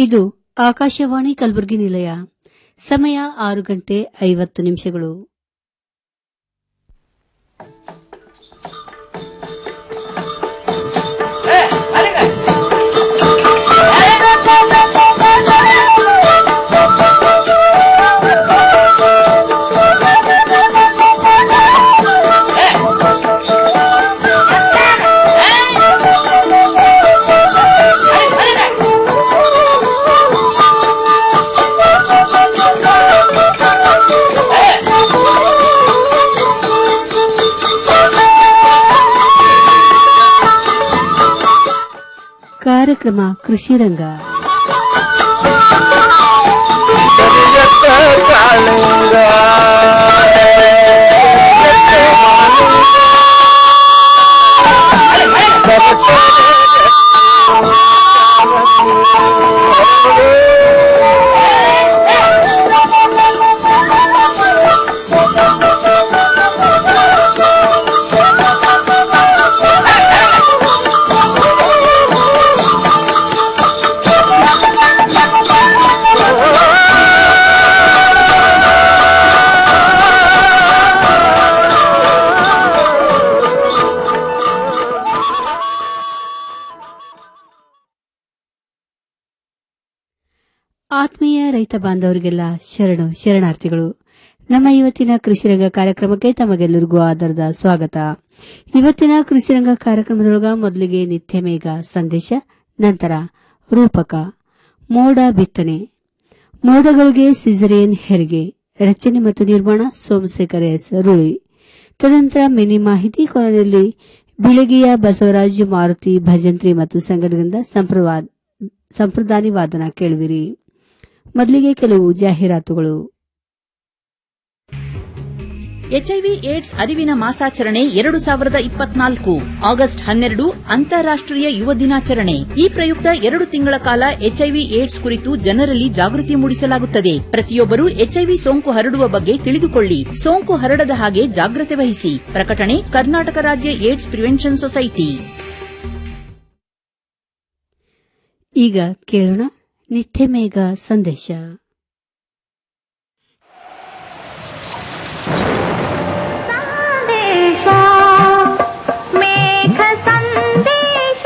ಇದು ಆಕಾಶವಾಣಿ ಕಲಬುರಗಿ ನಿಲಯ ಸಮಯ ಆರು ಗಂಟೆ ಐವತ್ತು ನಿಮಿಷಗಳು ಕಾರ್ಯಕ್ರಮ ಕೃಷಿ ರಂಗ ಆತ್ಮೀಯ ರೈತ ಬಾಂಧವರಿಗೆಲ್ಲ ಶರಣು ಶರಣಾರ್ಥಿಗಳು ನಮ್ಮ ಇವತ್ತಿನ ಕೃಷಿರಂಗ ಕಾರ್ಯಕ್ರಮಕ್ಕೆ ತಮಗೆಲ್ಲರಿಗೂ ಆಧಾರದ ಸ್ವಾಗತ ಇವತ್ತಿನ ಕೃಷಿರಂಗ ಕಾರ್ಯಕ್ರಮದೊಳಗ ಮೊದಲಿಗೆ ನಿತ್ಯ ಮೇಘ ಸಂದೇಶ ನಂತರ ರೂಪಕ ಮೋಡ ಬಿತ್ತನೆ ಮೋಡಗಳಿಗೆ ಸಿಜರಿಯನ್ ಹೆರಿಗೆ ರಚನೆ ಮತ್ತು ನಿರ್ಮಾಣ ಸೋಮಶೇಖರ್ ಎಸ್ ರುಳಿ ತದನಂತರ ಮಿನಿ ಮಾಹಿತಿ ಕೊನೆಯಲ್ಲಿ ಬಿಳಗಿಯ ಬಸವರಾಜ್ ಮಾರುತಿ ಭಜಂತ್ರಿ ಮತ್ತು ಸಂಘಟನೆಯಿಂದ ಸಂಪ್ರವಾ- ಸಂಪ್ರದಾನಿ ವಾದನ ಕೇಳುವಿರಿ ಮೊದಲಿಗೆ ಕೆಲವು ಜಾಹೀರಾತುಗಳು ಎಚ್ಐವಿ ಏಡ್ಸ್ ಅರಿವಿನ ಮಾಸಾಚರಣೆ ಎರಡು ಸಾವಿರದ ಇಪ್ಪತ್ನಾಲ್ಕು ಆಗಸ್ಟ್ ಹನ್ನೆರಡು ಅಂತಾರಾಷ್ಟೀಯ ಯುವ ದಿನಾಚರಣೆ ಈ ಪ್ರಯುಕ್ತ ಎರಡು ತಿಂಗಳ ಕಾಲ ಎಚ್ಐವಿ ಏಡ್ಸ್ ಕುರಿತು ಜನರಲ್ಲಿ ಜಾಗೃತಿ ಮೂಡಿಸಲಾಗುತ್ತದೆ ಪ್ರತಿಯೊಬ್ಬರು ಎಚ್ಐವಿ ಸೋಂಕು ಹರಡುವ ಬಗ್ಗೆ ತಿಳಿದುಕೊಳ್ಳಿ ಸೋಂಕು ಹರಡದ ಹಾಗೆ ಜಾಗ್ರತೆ ವಹಿಸಿ ಪ್ರಕಟಣೆ ಕರ್ನಾಟಕ ರಾಜ್ಯ ಏಡ್ಸ್ ಪ್ರಿವೆನ್ಷನ್ ಸೊಸೈಟಿ ಈಗ ಕೇಳೋಣ ನಿತ್ಯ ಮೇಘ ಸಂದೇಶ ಸಂದೇಶ ಮೇಘ ಸಂದೇಶ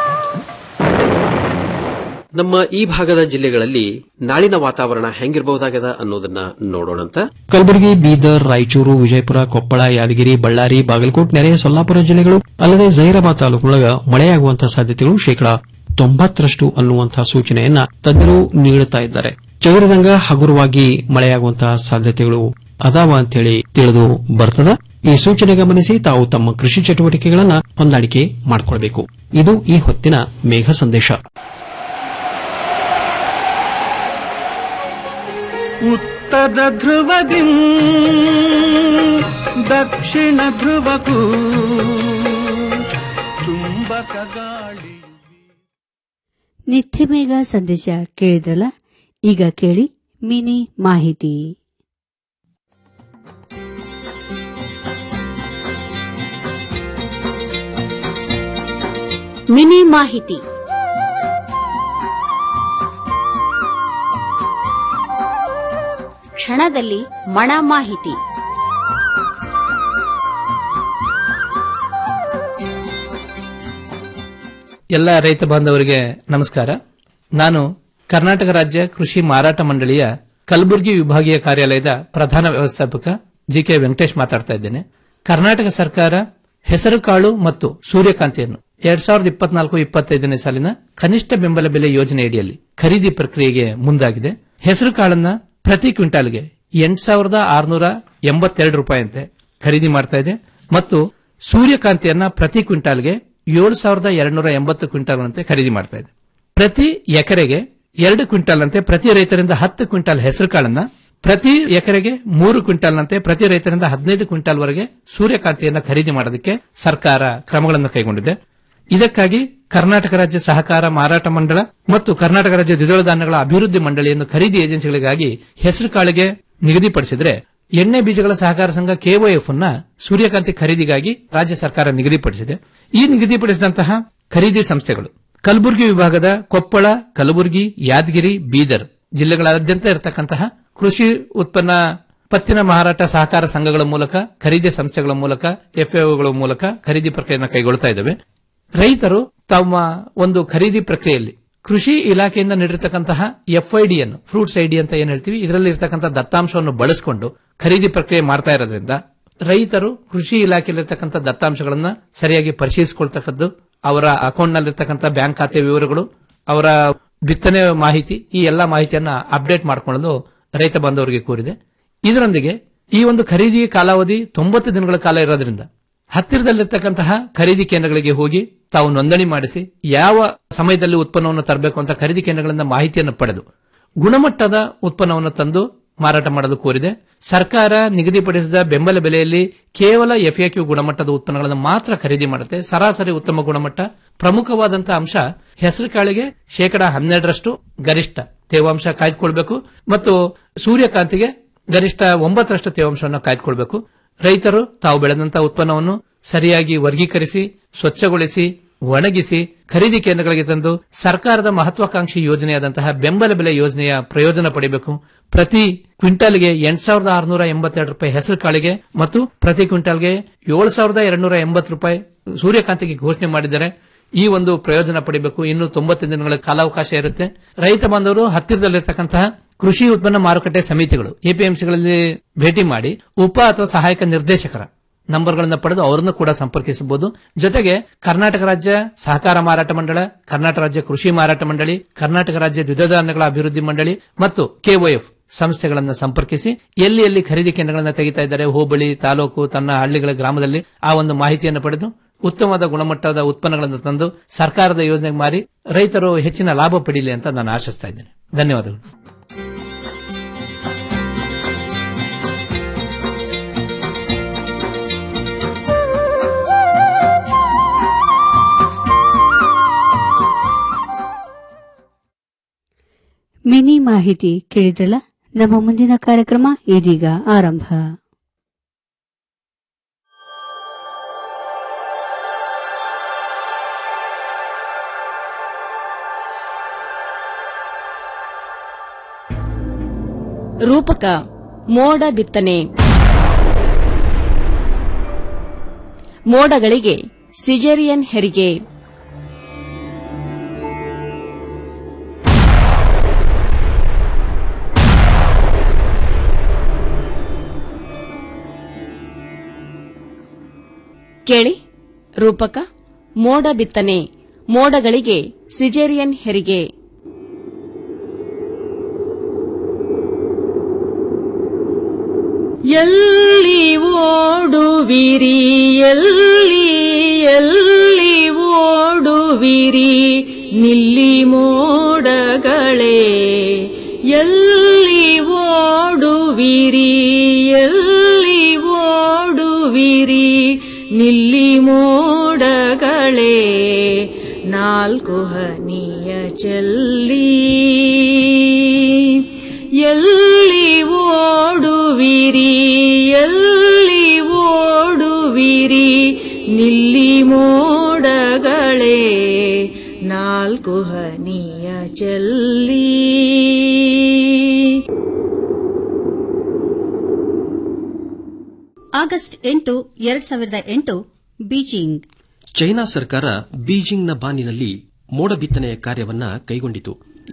ನಮ್ಮ ಈ ಭಾಗದ ಜಿಲ್ಲೆಗಳಲ್ಲಿ ನಾಳಿನ ವಾತಾವರಣ ಹೆಂಗಿರಬಹುದಾಗದ ಅನ್ನೋದನ್ನ ನೋಡೋಣಂತ ಕಲಬುರಗಿ ಬೀದರ್ ರಾಯಚೂರು ವಿಜಯಪುರ ಕೊಪ್ಪಳ ಯಾದಗಿರಿ ಬಳ್ಳಾರಿ ಬಾಗಲಕೋಟ್ ನೆರೆ ಸೊಲ್ಲಾಪುರ ಜಿಲ್ಲೆಗಳು ಅಲ್ಲದೆ ಜಹೀರಾಬಾದ್ ತಾಲೂಕಿನೊಳಗ ಮಳೆಯಾಗುವಂತಹ ಸಾಧ್ಯತೆಗಳು ಶೇಕಡಾ ತೊಂಬತ್ತರಷ್ಟು ಅನ್ನುವಂತಹ ಸೂಚನೆಯನ್ನ ತಜ್ಞರು ನೀಡುತ್ತಾ ಇದ್ದಾರೆ ಚದುರಿದಂಗ ಹಗುರವಾಗಿ ಮಳೆಯಾಗುವಂತಹ ಸಾಧ್ಯತೆಗಳು ಅದಾವ ಅಂತೇಳಿ ತಿಳಿದು ಬರ್ತದ ಈ ಸೂಚನೆ ಗಮನಿಸಿ ತಾವು ತಮ್ಮ ಕೃಷಿ ಚಟುವಟಿಕೆಗಳನ್ನ ಹೊಂದಾಣಿಕೆ ಮಾಡಿಕೊಳ್ಬೇಕು ಇದು ಈ ಹೊತ್ತಿನ ಮೇಘ ಸಂದೇಶ ಉತ್ತರ ಧ್ರುವದಿ ದಕ್ಷಿಣ ಧ್ರುವಕ್ಕೂ ಚುಂಬಕ ಗಾಳಿ ನಿತ್ಯ ಮೇಘ ಸಂದೇಶ ಕೇಳಿದ್ರಲ್ಲ ಈಗ ಕೇಳಿ ಮಿನಿ ಮಾಹಿತಿ ಮಿನಿ ಮಾಹಿತಿ ಕ್ಷಣದಲ್ಲಿ ಮಣ ಮಾಹಿತಿ ಎಲ್ಲ ರೈತ ಬಾಂಧವರಿಗೆ ನಮಸ್ಕಾರ ನಾನು ಕರ್ನಾಟಕ ರಾಜ್ಯ ಕೃಷಿ ಮಾರಾಟ ಮಂಡಳಿಯ ಕಲಬುರಗಿ ವಿಭಾಗೀಯ ಕಾರ್ಯಾಲಯದ ಪ್ರಧಾನ ವ್ಯವಸ್ಥಾಪಕ ಜಿಕೆ ವೆಂಕಟೇಶ್ ಮಾತಾಡ್ತಾ ಇದ್ದೇನೆ ಕರ್ನಾಟಕ ಸರ್ಕಾರ ಹೆಸರುಕಾಳು ಮತ್ತು ಸೂರ್ಯಕಾಂತಿಯನ್ನು ಎರಡ್ ಸಾವಿರದ ಇಪ್ಪತ್ನಾಲ್ಕು ಇಪ್ಪತ್ತೈದನೇ ಸಾಲಿನ ಕನಿಷ್ಠ ಬೆಂಬಲ ಬೆಲೆ ಯೋಜನೆಯಡಿಯಲ್ಲಿ ಖರೀದಿ ಪ್ರಕ್ರಿಯೆಗೆ ಮುಂದಾಗಿದೆ ಹೆಸರುಕಾಳನ್ನ ಪ್ರತಿ ಕ್ವಿಂಟಾಲ್ಗೆ ಎಂಟು ಸಾವಿರದ ಆರುನೂರ ಎಂಬತ್ತೆರಡು ರೂಪಾಯಿಯಂತೆ ಖರೀದಿ ಮಾಡ್ತಾ ಇದೆ ಮತ್ತು ಸೂರ್ಯಕಾಂತಿಯನ್ನ ಪ್ರತಿ ಕ್ವಿಂಟಾಲ್ಗೆ ಏಳು ಸಾವಿರದ ಎರಡ್ನೂರ ಎಂಬತ್ತು ಕ್ವಿಂಟಾಲ್ ಅಂತೆ ಖರೀದಿ ಮಾಡ್ತಾ ಇದೆ ಪ್ರತಿ ಎಕರೆಗೆ ಎರಡು ಕ್ವಿಂಟಾಲ್ ಅಂತೆ ಪ್ರತಿ ರೈತರಿಂದ ಹತ್ತು ಕ್ವಿಂಟಾಲ್ ಹೆಸರುಕಾಳನ್ನ ಪ್ರತಿ ಎಕರೆಗೆ ಮೂರು ಕ್ವಿಂಟಾಲ್ ನಂತೆ ಪ್ರತಿ ರೈತರಿಂದ ಹದಿನೈದು ಕ್ವಿಂಟಾಲ್ ವರೆಗೆ ಸೂರ್ಯಕಾಂತಿಯನ್ನ ಖರೀದಿ ಮಾಡೋದಕ್ಕೆ ಸರ್ಕಾರ ಕ್ರಮಗಳನ್ನು ಕೈಗೊಂಡಿದೆ ಇದಕ್ಕಾಗಿ ಕರ್ನಾಟಕ ರಾಜ್ಯ ಸಹಕಾರ ಮಾರಾಟ ಮಂಡಳ ಮತ್ತು ಕರ್ನಾಟಕ ರಾಜ್ಯ ದ್ವಿದಳ ಧಾನ್ಯಗಳ ಅಭಿವೃದ್ಧಿ ಮಂಡಳಿಯನ್ನು ಖರೀದಿ ಏಜೆನ್ಸಿಗಳಿಗಾಗಿ ಹೆಸರುಕಾಳಿಗೆ ನಿಗದಿಪಡಿಸಿದ್ರೆ ಎಣ್ಣೆ ಬೀಜಗಳ ಸಹಕಾರ ಸಂಘ ಕೆಒಎಫ್ ಅನ್ನ ಸೂರ್ಯಕಾಂತಿ ಖರೀದಿಗಾಗಿ ರಾಜ್ಯ ಸರ್ಕಾರ ನಿಗದಿಪಡಿಸಿದೆ ಈ ನಿಗದಿಪಡಿಸಿದಂತಹ ಖರೀದಿ ಸಂಸ್ಥೆಗಳು ಕಲಬುರಗಿ ವಿಭಾಗದ ಕೊಪ್ಪಳ ಕಲಬುರಗಿ ಯಾದಗಿರಿ ಬೀದರ್ ಜಿಲ್ಲೆಗಳಾದ್ಯಂತ ಇರತಕ್ಕಂತಹ ಕೃಷಿ ಉತ್ಪನ್ನ ಪತ್ತಿನ ಮಾರಾಟ ಸಹಕಾರ ಸಂಘಗಳ ಮೂಲಕ ಖರೀದಿ ಸಂಸ್ಥೆಗಳ ಮೂಲಕ ಎಫ್ಎಒಗಳ ಮೂಲಕ ಖರೀದಿ ಪ್ರಕ್ರಿಯೆಯನ್ನು ಕೈಗೊಳ್ತಾ ಇದ್ದಾವೆ ರೈತರು ತಮ್ಮ ಒಂದು ಖರೀದಿ ಪ್ರಕ್ರಿಯೆಯಲ್ಲಿ ಕೃಷಿ ಇಲಾಖೆಯಿಂದ ನೀಡಿರತಕ್ಕಂತಹ ಎಫ್ಐಡಿ ಅನ್ನು ಫ್ರೂಟ್ಸ್ ಐಡಿ ಅಂತ ಏನ್ ಹೇಳ್ತೀವಿ ಇದರಲ್ಲಿ ಇರತಕ್ಕಂತಹ ದತ್ತಾಂಶವನ್ನು ಬಳಸಿಕೊಂಡು ಖರೀದಿ ಪ್ರಕ್ರಿಯೆ ಮಾಡ್ತಾ ಇರೋದ್ರಿಂದ ರೈತರು ಕೃಷಿ ಇಲಾಖೆಯಲ್ಲಿರ್ತಕ್ಕಂಥ ದತ್ತಾಂಶಗಳನ್ನ ಸರಿಯಾಗಿ ಪರಿಶೀಲಿಸಿಕೊಳ್ತಕ್ಕದ್ದು ಅವರ ಅಕೌಂಟ್ನಲ್ಲಿರ್ತಕ್ಕಂಥ ಬ್ಯಾಂಕ್ ಖಾತೆ ವಿವರಗಳು ಅವರ ಬಿತ್ತನೆ ಮಾಹಿತಿ ಈ ಎಲ್ಲಾ ಮಾಹಿತಿಯನ್ನ ಅಪ್ಡೇಟ್ ಮಾಡಿಕೊಳ್ಳಲು ರೈತ ಬಾಂಧವರಿಗೆ ಕೋರಿದೆ ಇದರೊಂದಿಗೆ ಈ ಒಂದು ಖರೀದಿ ಕಾಲಾವಧಿ ತೊಂಬತ್ತು ದಿನಗಳ ಕಾಲ ಇರೋದ್ರಿಂದ ಹತ್ತಿರದಲ್ಲಿರ್ತಕ್ಕಂತಹ ಖರೀದಿ ಕೇಂದ್ರಗಳಿಗೆ ಹೋಗಿ ತಾವು ನೋಂದಣಿ ಮಾಡಿಸಿ ಯಾವ ಸಮಯದಲ್ಲಿ ಉತ್ಪನ್ನವನ್ನು ತರಬೇಕು ಅಂತ ಖರೀದಿ ಕೇಂದ್ರಗಳಿಂದ ಮಾಹಿತಿಯನ್ನು ಪಡೆದು ಗುಣಮಟ್ಟದ ಉತ್ಪನ್ನವನ್ನು ತಂದು ಮಾರಾಟ ಮಾಡಲು ಕೋರಿದೆ ಸರ್ಕಾರ ನಿಗದಿಪಡಿಸಿದ ಬೆಂಬಲ ಬೆಲೆಯಲ್ಲಿ ಕೇವಲ ಎಫ್ಎಕ್ಯೂ ಗುಣಮಟ್ಟದ ಉತ್ಪನ್ನಗಳನ್ನು ಮಾತ್ರ ಖರೀದಿ ಮಾಡುತ್ತೆ ಸರಾಸರಿ ಉತ್ತಮ ಗುಣಮಟ್ಟ ಪ್ರಮುಖವಾದಂತಹ ಅಂಶ ಹೆಸರು ಕಾಳಿಗೆ ಶೇಕಡಾ ಹನ್ನೆರಡರಷ್ಟು ಗರಿಷ್ಠ ತೇವಾಂಶ ಕಾಯ್ದುಕೊಳ್ಬೇಕು ಮತ್ತು ಸೂರ್ಯಕಾಂತಿಗೆ ಗರಿಷ್ಠ ಒಂಬತ್ತರಷ್ಟು ತೇವಾಂಶವನ್ನು ಕಾಯ್ದುಕೊಳ್ಬೇಕು ರೈತರು ತಾವು ಬೆಳೆದಂತಹ ಉತ್ಪನ್ನವನ್ನು ಸರಿಯಾಗಿ ವರ್ಗೀಕರಿಸಿ ಸ್ವಚ್ಛಗೊಳಿಸಿ ಒಣಗಿಸಿ ಖರೀದಿ ಕೇಂದ್ರಗಳಿಗೆ ತಂದು ಸರ್ಕಾರದ ಮಹತ್ವಾಕಾಂಕ್ಷಿ ಯೋಜನೆಯಾದಂತಹ ಬೆಂಬಲ ಬೆಲೆ ಯೋಜನೆಯ ಪ್ರಯೋಜನ ಪಡೆಯಬೇಕು ಪ್ರತಿ ಕ್ವಿಂಟಾಲ್ಗೆ ಎಂಟ್ ಸಾವಿರದ ಆರುನೂರ ಎಂಬತ್ತೆರಡು ರೂಪಾಯಿ ಹೆಸರು ಕಾಳಿಗೆ ಮತ್ತು ಪ್ರತಿ ಕ್ವಿಂಟಾಲ್ಗೆ ಏಳು ಸಾವಿರದ ಎರಡ್ನೂರ ಎಂಬತ್ತು ರೂಪಾಯಿ ಸೂರ್ಯಕಾಂತಿಗೆ ಘೋಷಣೆ ಮಾಡಿದ್ದಾರೆ ಈ ಒಂದು ಪ್ರಯೋಜನ ಪಡೆಯಬೇಕು ಇನ್ನು ತೊಂಬತ್ತು ದಿನಗಳ ಕಾಲಾವಕಾಶ ಇರುತ್ತೆ ರೈತ ಬಾಂಧವರು ಹತ್ತಿರದಲ್ಲಿರ್ತಕ್ಕಂತಹ ಕೃಷಿ ಉತ್ಪನ್ನ ಮಾರುಕಟ್ಟೆ ಸಮಿತಿಗಳು ಎಪಿಎಂಸಿಗಳಲ್ಲಿ ಭೇಟಿ ಮಾಡಿ ಉಪ ಅಥವಾ ಸಹಾಯಕ ನಿರ್ದೇಶಕರ ನಂಬರ್ಗಳನ್ನು ಪಡೆದು ಅವರನ್ನು ಕೂಡ ಸಂಪರ್ಕಿಸಬಹುದು ಜೊತೆಗೆ ಕರ್ನಾಟಕ ರಾಜ್ಯ ಸಹಕಾರ ಮಾರಾಟ ಮಂಡಳ ಕರ್ನಾಟಕ ರಾಜ್ಯ ಕೃಷಿ ಮಾರಾಟ ಮಂಡಳಿ ಕರ್ನಾಟಕ ರಾಜ್ಯ ದ್ವಿದಳ ಧಾನ್ಯಗಳ ಅಭಿವೃದ್ಧಿ ಮಂಡಳಿ ಮತ್ತು ಕೆಒಎಫ್ ಸಂಸ್ಥೆಗಳನ್ನು ಸಂಪರ್ಕಿಸಿ ಎಲ್ಲಿ ಎಲ್ಲಿ ಖರೀದಿ ಕೇಂದ್ರಗಳನ್ನು ತೆಗಿತಾ ಇದ್ದಾರೆ ಹೋಬಳಿ ತಾಲೂಕು ತನ್ನ ಹಳ್ಳಿಗಳ ಗ್ರಾಮದಲ್ಲಿ ಆ ಒಂದು ಮಾಹಿತಿಯನ್ನು ಪಡೆದು ಉತ್ತಮವಾದ ಗುಣಮಟ್ಟದ ಉತ್ಪನ್ನಗಳನ್ನು ತಂದು ಸರ್ಕಾರದ ಯೋಜನೆಗೆ ಮಾರಿ ರೈತರು ಹೆಚ್ಚಿನ ಲಾಭ ಪಡೀಲಿ ಅಂತ ನಾನು ಆಶಿಸ್ತಾ ಇದ್ದೇನೆ ಧನ್ಯವಾದಗಳು ಮಿನಿ ಮಾಹಿತಿ ಕೇಳಿದ್ರಲ್ಲ ನಮ್ಮ ಮುಂದಿನ ಕಾರ್ಯಕ್ರಮ ಇದೀಗ ಆರಂಭ ರೂಪಕ ಮೋಡ ಬಿತ್ತನೆ ಮೋಡಗಳಿಗೆ ಸಿಜೇರಿಯನ್ ಹೆರಿಗೆ ಕೇಳಿ ರೂಪಕ ಮೋಡ ಬಿತ್ತನೆ ಮೋಡಗಳಿಗೆ ಸಿಜೇರಿಯನ್ ಹೆರಿಗೆ ಎಲ್ಲಿ ಓಡುವಿರಿ ಎಲ್ಲಿ ಎಲ್ಲಿ ಓಡುವಿರಿ ನಿಲ್ಲಿ ಮೋಡಗಳೇ ಎಲ್ಲಿ ಓಡುವಿರಿ ಎಲ್ಲಿ ಓಡುವಿರಿ ನಿಲ್ಲಿ ಮೋಡಗಳೇ ನಾಲ್ಕು ಹನಿಯ ಚೆಲ್ಲಿ ಎಲ್ಲಿ ಓಡುವಿರಿ ಎಲ್ಲಿ ಓಡುವಿರಿ ನಿಲ್ಲಿ ಮೋಡಗಳೇ ನಾಲ್ಕು ಹನಿಯ ಚೆಲ್ಲಿ ಆಗಸ್ಟ್ ಎಂಟು ಎರಡ್ ಸಾವಿರದ ಎಂಟು ಬೀಜಿಂಗ್ ಚೈನಾ ಸರ್ಕಾರ ಬೀಜಿಂಗ್ನ ಬಾನಿನಲ್ಲಿ ಮೋಡ ಬಿತ್ತನೆಯ ಕಾರ್ಯವನ್ನ ಕೈಗೊಂಡಿತು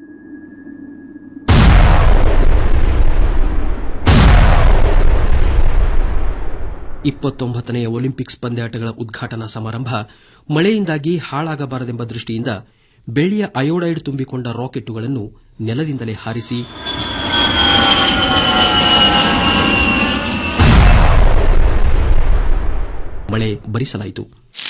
ಇಪ್ಪತ್ತೊಂಬತ್ತನೆಯ ಒಲಿಂಪಿಕ್ಸ್ ಪಂದ್ಯಾಟಗಳ ಉದ್ಘಾಟನಾ ಸಮಾರಂಭ ಮಳೆಯಿಂದಾಗಿ ಹಾಳಾಗಬಾರದೆಂಬ ದೃಷ್ಟಿಯಿಂದ ಬೆಳ್ಳಿಯ ಅಯೋಡೈಡ್ ತುಂಬಿಕೊಂಡ ರಾಕೆಟ್ಟುಗಳನ್ನು ನೆಲದಿಂದಲೇ ಹಾರಿಸಿ ಮಳೆ ಭರಿಸಲಾಯಿತು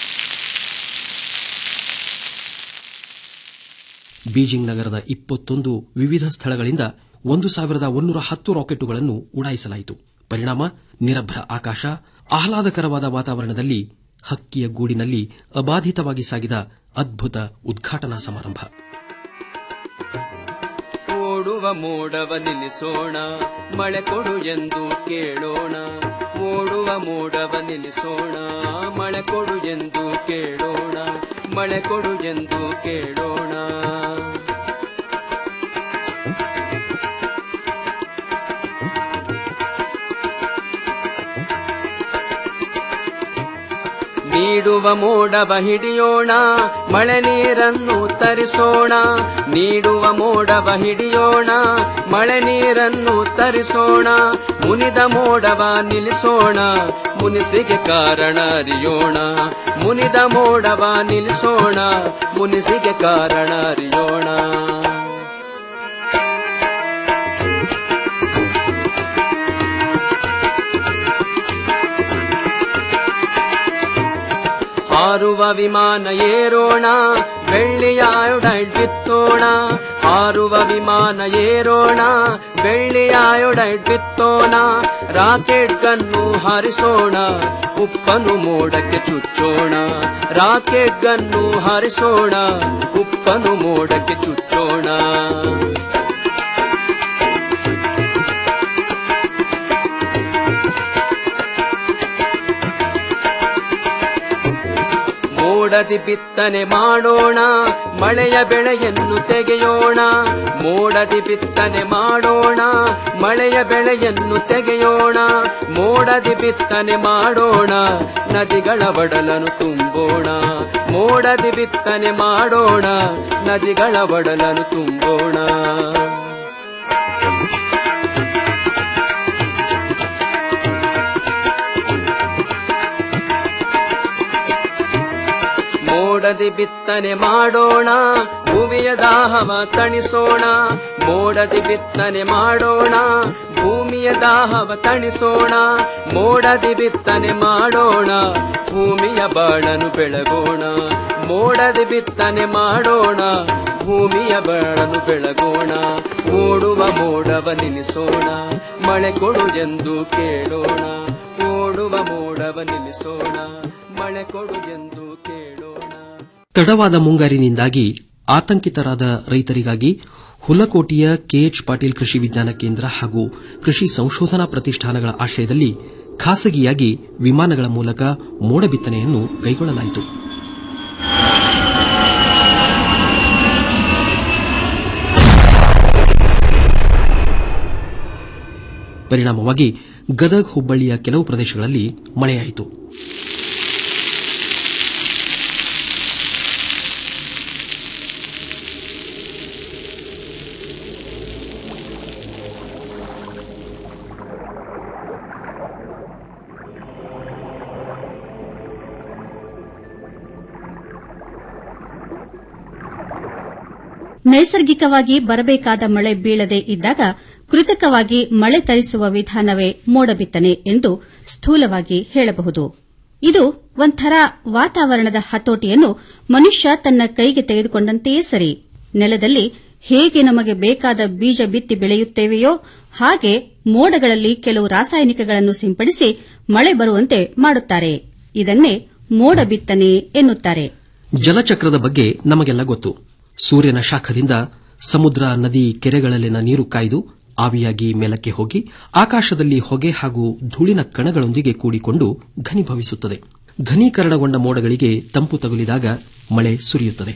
ಬೀಜಿಂಗ್ ನಗರದ ಇಪ್ಪತ್ತೊಂದು ವಿವಿಧ ಸ್ಥಳಗಳಿಂದ ಒಂದು ಸಾವಿರದ ಒಂದೂರ ಹತ್ತು ರಾಕೆಟ್ಟುಗಳನ್ನು ಉಡಾಯಿಸಲಾಯಿತು ಪರಿಣಾಮ ನಿರಭ್ರ ಆಕಾಶ ಆಹ್ಲಾದಕರವಾದ ವಾತಾವರಣದಲ್ಲಿ ಹಕ್ಕಿಯ ಗೂಡಿನಲ್ಲಿ ಅಬಾಧಿತವಾಗಿ ಸಾಗಿದ ಅದ್ಭುತ ಉದ್ಘಾಟನಾ ಸಮಾರಂಭ ಓಡುವ ಮೋಡವ ನಿಲ್ಲಿಸೋಣ ಮಳೆ ಕೊಡು ಎಂದು ಕೇಳೋಣ ಓಡುವ ಮೋಡವ ನಿಲ್ಲಿಸೋಣ ಮಳೆ ಕೊಡು ಎಂದು ಕೇಳೋಣ ಮಳೆ ಕೊಡು ಎಂದು ಕೇಳೋಣ ನೀಡುವ ಮೋಡವ ಹಿಡಿಯೋಣ ಮಳೆ ನೀರನ್ನು ತರಿಸೋಣ ನೀಡುವ ಮೋಡವ ಹಿಡಿಯೋಣ ಮಳೆ ನೀರನ್ನು ತರಿಸೋಣ ಮುನಿದ ಮೋಡವ ನಿಲ್ಲಿಸೋಣ ಮುನಿಸಿಗೆ ಕಾರಣ ಅರಿಯೋಣ ಮುನಿದ ಮೋಡವ ನಿಲ್ಲಿಸೋಣ ಮುನಿಸಿಗೆ ಕಾರಣ ಅರಿಯೋಣ ಹಾರುವ ವಿಮಾನ ಏರೋಣ ಬೆಳ್ಳಿಯಾಯೊಡೈಡ್ ಬಿತ್ತೋಣ ಹಾರುವ ವಿಮಾನ ಏರೋಣ ಬೆಳ್ಳಿಯಾಯೊಡೈಡ್ ಬಿತ್ತೋಣ ರಾಕೆಟ್ ಗನ್ನು ಹಾರಿಸೋಣ ಉಪ್ಪನು ಮೋಡಕ್ಕೆ ಚುಚ್ಚೋಣ ರಾಕೆಟ್ ಗನ್ನು ಹಾರಿಸೋಣ ಉಪ್ಪನು ಮೋಡಕ್ಕೆ ಚುಚ್ಚೋಣ ಮೋಡದಿ ಬಿತ್ತನೆ ಮಾಡೋಣ ಮಳೆಯ ಬೆಳೆಯನ್ನು ತೆಗೆಯೋಣ ಮೋಡದಿ ಬಿತ್ತನೆ ಮಾಡೋಣ ಮಳೆಯ ಬೆಳೆಯನ್ನು ತೆಗೆಯೋಣ ಮೋಡದಿ ಬಿತ್ತನೆ ಮಾಡೋಣ ನದಿಗಳ ಒಡಲನ್ನು ತುಂಬೋಣ ಮೋಡದಿ ಬಿತ್ತನೆ ಮಾಡೋಣ ನದಿಗಳ ಒಡಲನ್ನು ತುಂಬೋಣ ಮೋಡದಿ ಬಿತ್ತನೆ ಮಾಡೋಣ ಭೂಮಿಯ ದಾಹವ ತಣಿಸೋಣ ಮೋಡದಿ ಬಿತ್ತನೆ ಮಾಡೋಣ ಭೂಮಿಯ ದಾಹವ ತಣಿಸೋಣ ಮೋಡದಿ ಬಿತ್ತನೆ ಮಾಡೋಣ ಭೂಮಿಯ ಬಾಳನು ಬೆಳಗೋಣ ಮೋಡದಿ ಬಿತ್ತನೆ ಮಾಡೋಣ ಭೂಮಿಯ ಬಾಳನು ಬೆಳಗೋಣ ಓಡುವ ಮೋಡವ ನಿಲ್ಲಿಸೋಣ ಮಳೆ ಕೊಡು ಎಂದು ಕೇಳೋಣ ಓಡುವ ಮೋಡವ ನಿಲ್ಲಿಸೋಣ ಮಳೆ ಕೊಡು ಎಂದು ಕೇಳೋಣ ತಡವಾದ ಮುಂಗಾರಿನಿಂದಾಗಿ ಆತಂಕಿತರಾದ ರೈತರಿಗಾಗಿ ಹುಲಕೋಟೆಯ ಕೆಎಚ್ ಪಾಟೀಲ್ ಕೃಷಿ ವಿಜ್ಞಾನ ಕೇಂದ್ರ ಹಾಗೂ ಕೃಷಿ ಸಂಶೋಧನಾ ಪ್ರತಿಷ್ಠಾನಗಳ ಆಶ್ರಯದಲ್ಲಿ ಖಾಸಗಿಯಾಗಿ ವಿಮಾನಗಳ ಮೂಲಕ ಮೋಡ ಬಿತ್ತನೆಯನ್ನು ಕೈಗೊಳ್ಳಲಾಯಿತು ಪರಿಣಾಮವಾಗಿ ಗದಗ್ ಹುಬ್ಬಳ್ಳಿಯ ಕೆಲವು ಪ್ರದೇಶಗಳಲ್ಲಿ ಮಳೆಯಾಯಿತು ನೈಸರ್ಗಿಕವಾಗಿ ಬರಬೇಕಾದ ಮಳೆ ಬೀಳದೆ ಇದ್ದಾಗ ಕೃತಕವಾಗಿ ಮಳೆ ತರಿಸುವ ವಿಧಾನವೇ ಮೋಡ ಬಿತ್ತನೆ ಎಂದು ಸ್ಥೂಲವಾಗಿ ಹೇಳಬಹುದು ಇದು ಒಂಥರ ವಾತಾವರಣದ ಹತೋಟಿಯನ್ನು ಮನುಷ್ಯ ತನ್ನ ಕೈಗೆ ತೆಗೆದುಕೊಂಡಂತೆಯೇ ಸರಿ ನೆಲದಲ್ಲಿ ಹೇಗೆ ನಮಗೆ ಬೇಕಾದ ಬೀಜ ಬಿತ್ತಿ ಬೆಳೆಯುತ್ತೇವೆಯೋ ಹಾಗೆ ಮೋಡಗಳಲ್ಲಿ ಕೆಲವು ರಾಸಾಯನಿಕಗಳನ್ನು ಸಿಂಪಡಿಸಿ ಮಳೆ ಬರುವಂತೆ ಮಾಡುತ್ತಾರೆ ಇದನ್ನೇ ಮೋಡ ಬಿತ್ತನೆ ಎನ್ನುತ್ತಾರೆ ಜಲಚಕ್ರದ ಬಗ್ಗೆ ನಮಗೆಲ್ಲ ಗೊತ್ತು ಸೂರ್ಯನ ಶಾಖದಿಂದ ಸಮುದ್ರ ನದಿ ಕೆರೆಗಳಲ್ಲಿನ ನೀರು ಕಾಯ್ದು ಆವಿಯಾಗಿ ಮೇಲಕ್ಕೆ ಹೋಗಿ ಆಕಾಶದಲ್ಲಿ ಹೊಗೆ ಹಾಗೂ ಧೂಳಿನ ಕಣಗಳೊಂದಿಗೆ ಕೂಡಿಕೊಂಡು ಘನೀಭವಿಸುತ್ತದೆ ಘನೀಕರಣಗೊಂಡ ಮೋಡಗಳಿಗೆ ತಂಪು ತಗುಲಿದಾಗ ಮಳೆ ಸುರಿಯುತ್ತದೆ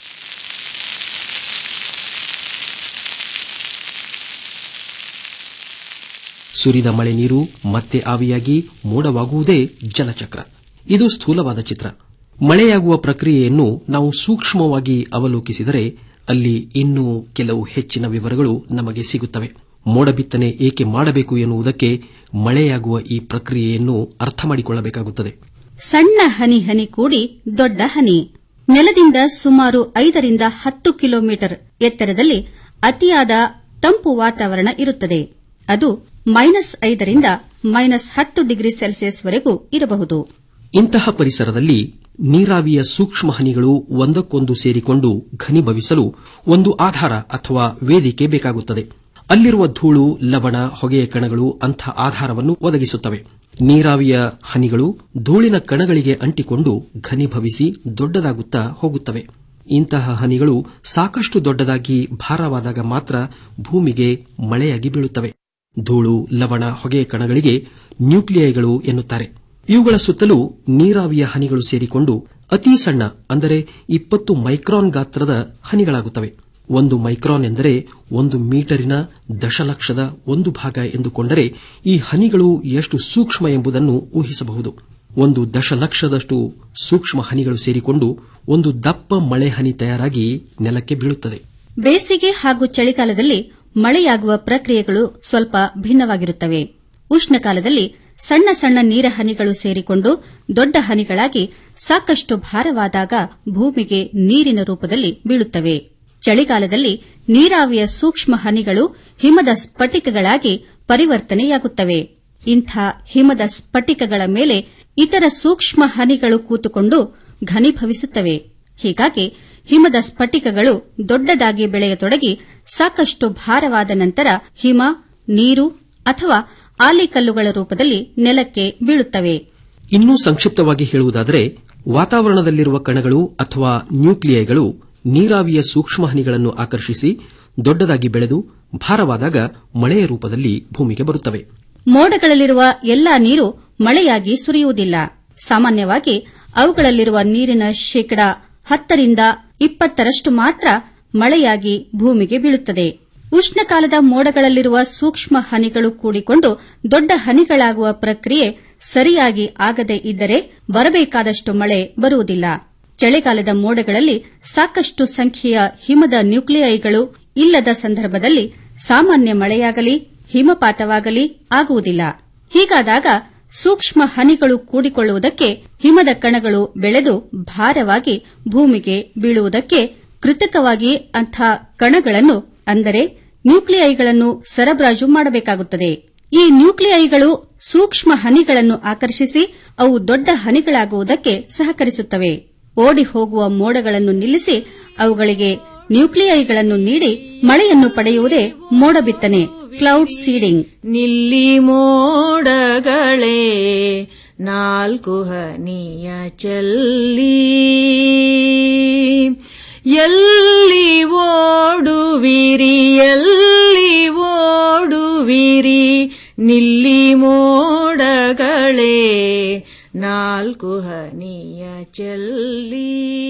ಸುರಿದ ಮಳೆ ನೀರು ಮತ್ತೆ ಆವಿಯಾಗಿ ಮೋಡವಾಗುವುದೇ ಜಲಚಕ್ರ ಇದು ಸ್ಥೂಲವಾದ ಚಿತ್ರ ಮಳೆಯಾಗುವ ಪ್ರಕ್ರಿಯೆಯನ್ನು ನಾವು ಸೂಕ್ಷ್ಮವಾಗಿ ಅವಲೋಕಿಸಿದರೆ ಅಲ್ಲಿ ಇನ್ನೂ ಕೆಲವು ಹೆಚ್ಚಿನ ವಿವರಗಳು ನಮಗೆ ಸಿಗುತ್ತವೆ ಮೋಡ ಬಿತ್ತನೆ ಏಕೆ ಮಾಡಬೇಕು ಎನ್ನುವುದಕ್ಕೆ ಮಳೆಯಾಗುವ ಈ ಪ್ರಕ್ರಿಯೆಯನ್ನು ಅರ್ಥ ಮಾಡಿಕೊಳ್ಳಬೇಕಾಗುತ್ತದೆ ಸಣ್ಣ ಹನಿ ಹನಿ ಕೂಡಿ ದೊಡ್ಡ ಹನಿ ನೆಲದಿಂದ ಸುಮಾರು ಐದರಿಂದ ಹತ್ತು ಕಿಲೋಮೀಟರ್ ಎತ್ತರದಲ್ಲಿ ಅತಿಯಾದ ತಂಪು ವಾತಾವರಣ ಇರುತ್ತದೆ ಅದು ಮೈನಸ್ ಐದರಿಂದ ಮೈನಸ್ ಹತ್ತು ಡಿಗ್ರಿ ಸೆಲ್ಸಿಯಸ್ವರೆಗೂ ಇರಬಹುದು ಇಂತಹ ಪರಿಸರದಲ್ಲಿ ನೀರಾವಿಯ ಸೂಕ್ಷ್ಮ ಹನಿಗಳು ಒಂದಕ್ಕೊಂದು ಸೇರಿಕೊಂಡು ಘನೀಭವಿಸಲು ಒಂದು ಆಧಾರ ಅಥವಾ ವೇದಿಕೆ ಬೇಕಾಗುತ್ತದೆ ಅಲ್ಲಿರುವ ಧೂಳು ಲವಣ ಹೊಗೆಯ ಕಣಗಳು ಅಂಥ ಆಧಾರವನ್ನು ಒದಗಿಸುತ್ತವೆ ನೀರಾವಿಯ ಹನಿಗಳು ಧೂಳಿನ ಕಣಗಳಿಗೆ ಅಂಟಿಕೊಂಡು ಘನೀಭವಿಸಿ ದೊಡ್ಡದಾಗುತ್ತಾ ಹೋಗುತ್ತವೆ ಇಂತಹ ಹನಿಗಳು ಸಾಕಷ್ಟು ದೊಡ್ಡದಾಗಿ ಭಾರವಾದಾಗ ಮಾತ್ರ ಭೂಮಿಗೆ ಮಳೆಯಾಗಿ ಬೀಳುತ್ತವೆ ಧೂಳು ಲವಣ ಹೊಗೆಯ ಕಣಗಳಿಗೆ ನ್ಯೂಕ್ಲಿಯೈಗಳು ಎನ್ನುತ್ತಾರೆ ಇವುಗಳ ಸುತ್ತಲೂ ನೀರಾವಿಯ ಹನಿಗಳು ಸೇರಿಕೊಂಡು ಅತಿ ಸಣ್ಣ ಅಂದರೆ ಇಪ್ಪತ್ತು ಮೈಕ್ರಾನ್ ಗಾತ್ರದ ಹನಿಗಳಾಗುತ್ತವೆ ಒಂದು ಮೈಕ್ರಾನ್ ಎಂದರೆ ಒಂದು ಮೀಟರಿನ ದಶಲಕ್ಷದ ಒಂದು ಭಾಗ ಎಂದುಕೊಂಡರೆ ಈ ಹನಿಗಳು ಎಷ್ಟು ಸೂಕ್ಷ್ಮ ಎಂಬುದನ್ನು ಊಹಿಸಬಹುದು ಒಂದು ದಶಲಕ್ಷದಷ್ಟು ಸೂಕ್ಷ್ಮ ಹನಿಗಳು ಸೇರಿಕೊಂಡು ಒಂದು ದಪ್ಪ ಮಳೆ ಹನಿ ತಯಾರಾಗಿ ನೆಲಕ್ಕೆ ಬೀಳುತ್ತದೆ ಬೇಸಿಗೆ ಹಾಗೂ ಚಳಿಗಾಲದಲ್ಲಿ ಮಳೆಯಾಗುವ ಪ್ರಕ್ರಿಯೆಗಳು ಸ್ವಲ್ಪ ಭಿನ್ನವಾಗಿರುತ್ತವೆ ಉಷ್ಣಕಾಲದಲ್ಲಿ ಸಣ್ಣ ಸಣ್ಣ ನೀರ ಹನಿಗಳು ಸೇರಿಕೊಂಡು ದೊಡ್ಡ ಹನಿಗಳಾಗಿ ಸಾಕಷ್ಟು ಭಾರವಾದಾಗ ಭೂಮಿಗೆ ನೀರಿನ ರೂಪದಲ್ಲಿ ಬೀಳುತ್ತವೆ ಚಳಿಗಾಲದಲ್ಲಿ ನೀರಾವಿಯ ಸೂಕ್ಷ್ಮ ಹನಿಗಳು ಹಿಮದ ಸ್ಫಟಿಕಗಳಾಗಿ ಪರಿವರ್ತನೆಯಾಗುತ್ತವೆ ಇಂಥ ಹಿಮದ ಸ್ಫಟಿಕಗಳ ಮೇಲೆ ಇತರ ಸೂಕ್ಷ್ಮ ಹನಿಗಳು ಕೂತುಕೊಂಡು ಘನೀಭವಿಸುತ್ತವೆ ಹೀಗಾಗಿ ಹಿಮದ ಸ್ಫಟಿಕಗಳು ದೊಡ್ಡದಾಗಿ ಬೆಳೆಯತೊಡಗಿ ಸಾಕಷ್ಟು ಭಾರವಾದ ನಂತರ ಹಿಮ ನೀರು ಅಥವಾ ಆಲಿಕಲ್ಲುಗಳ ರೂಪದಲ್ಲಿ ನೆಲಕ್ಕೆ ಬೀಳುತ್ತವೆ ಇನ್ನೂ ಸಂಕ್ಷಿಪ್ತವಾಗಿ ಹೇಳುವುದಾದರೆ ವಾತಾವರಣದಲ್ಲಿರುವ ಕಣಗಳು ಅಥವಾ ನ್ಯೂಕ್ಲಿಯೈಗಳು ನೀರಾವಿಯ ಸೂಕ್ಷ್ಮ ಹನಿಗಳನ್ನು ಆಕರ್ಷಿಸಿ ದೊಡ್ಡದಾಗಿ ಬೆಳೆದು ಭಾರವಾದಾಗ ಮಳೆಯ ರೂಪದಲ್ಲಿ ಭೂಮಿಗೆ ಬರುತ್ತವೆ ಮೋಡಗಳಲ್ಲಿರುವ ಎಲ್ಲಾ ನೀರು ಮಳೆಯಾಗಿ ಸುರಿಯುವುದಿಲ್ಲ ಸಾಮಾನ್ಯವಾಗಿ ಅವುಗಳಲ್ಲಿರುವ ನೀರಿನ ಶೇಕಡ ಹತ್ತರಿಂದ ಇಪ್ಪತ್ತರಷ್ಟು ಮಾತ್ರ ಮಳೆಯಾಗಿ ಭೂಮಿಗೆ ಬೀಳುತ್ತದೆ ಉಷ್ಣಕಾಲದ ಮೋಡಗಳಲ್ಲಿರುವ ಸೂಕ್ಷ್ಮ ಹನಿಗಳು ಕೂಡಿಕೊಂಡು ದೊಡ್ಡ ಹನಿಗಳಾಗುವ ಪ್ರಕ್ರಿಯೆ ಸರಿಯಾಗಿ ಆಗದೇ ಇದ್ದರೆ ಬರಬೇಕಾದಷ್ಟು ಮಳೆ ಬರುವುದಿಲ್ಲ ಚಳಿಗಾಲದ ಮೋಡಗಳಲ್ಲಿ ಸಾಕಷ್ಟು ಸಂಖ್ಯೆಯ ಹಿಮದ ನ್ಯೂಕ್ಲಿಯೈಗಳು ಇಲ್ಲದ ಸಂದರ್ಭದಲ್ಲಿ ಸಾಮಾನ್ಯ ಮಳೆಯಾಗಲಿ ಹಿಮಪಾತವಾಗಲಿ ಆಗುವುದಿಲ್ಲ ಹೀಗಾದಾಗ ಸೂಕ್ಷ್ಮ ಹನಿಗಳು ಕೂಡಿಕೊಳ್ಳುವುದಕ್ಕೆ ಹಿಮದ ಕಣಗಳು ಬೆಳೆದು ಭಾರವಾಗಿ ಭೂಮಿಗೆ ಬೀಳುವುದಕ್ಕೆ ಕೃತಕವಾಗಿ ಅಂಥ ಕಣಗಳನ್ನು ಅಂದರೆ ನ್ಯೂಕ್ಲಿಯೈಗಳನ್ನು ಸರಬರಾಜು ಮಾಡಬೇಕಾಗುತ್ತದೆ ಈ ನ್ಯೂಕ್ಲಿಯೈಗಳು ಸೂಕ್ಷ್ಮ ಹನಿಗಳನ್ನು ಆಕರ್ಷಿಸಿ ಅವು ದೊಡ್ಡ ಹನಿಗಳಾಗುವುದಕ್ಕೆ ಸಹಕರಿಸುತ್ತವೆ ಓಡಿ ಹೋಗುವ ಮೋಡಗಳನ್ನು ನಿಲ್ಲಿಸಿ ಅವುಗಳಿಗೆ ನ್ಯೂಕ್ಲಿಯೈಗಳನ್ನು ನೀಡಿ ಮಳೆಯನ್ನು ಪಡೆಯುವುದೇ ಮೋಡ ಬಿತ್ತನೆ ಕ್ಲೌಡ್ ಸೀಡಿಂಗ್ ನಿಲ್ಲಿ ಮೋಡಗಳೇ ನಾಲ್ಕು ಹನಿಯ ಚೆಲ್ಲಿ ಎಲ್ಲಿ ಓಡುವಿರಿ ಎಲ್ಲಿ ಓಡುವಿರಿ ನಿಲ್ಲಿ ಮೋಡಗಳೇ ನಾಲ್ಕು ಹನಿಯ ಚೆಲ್ಲಿ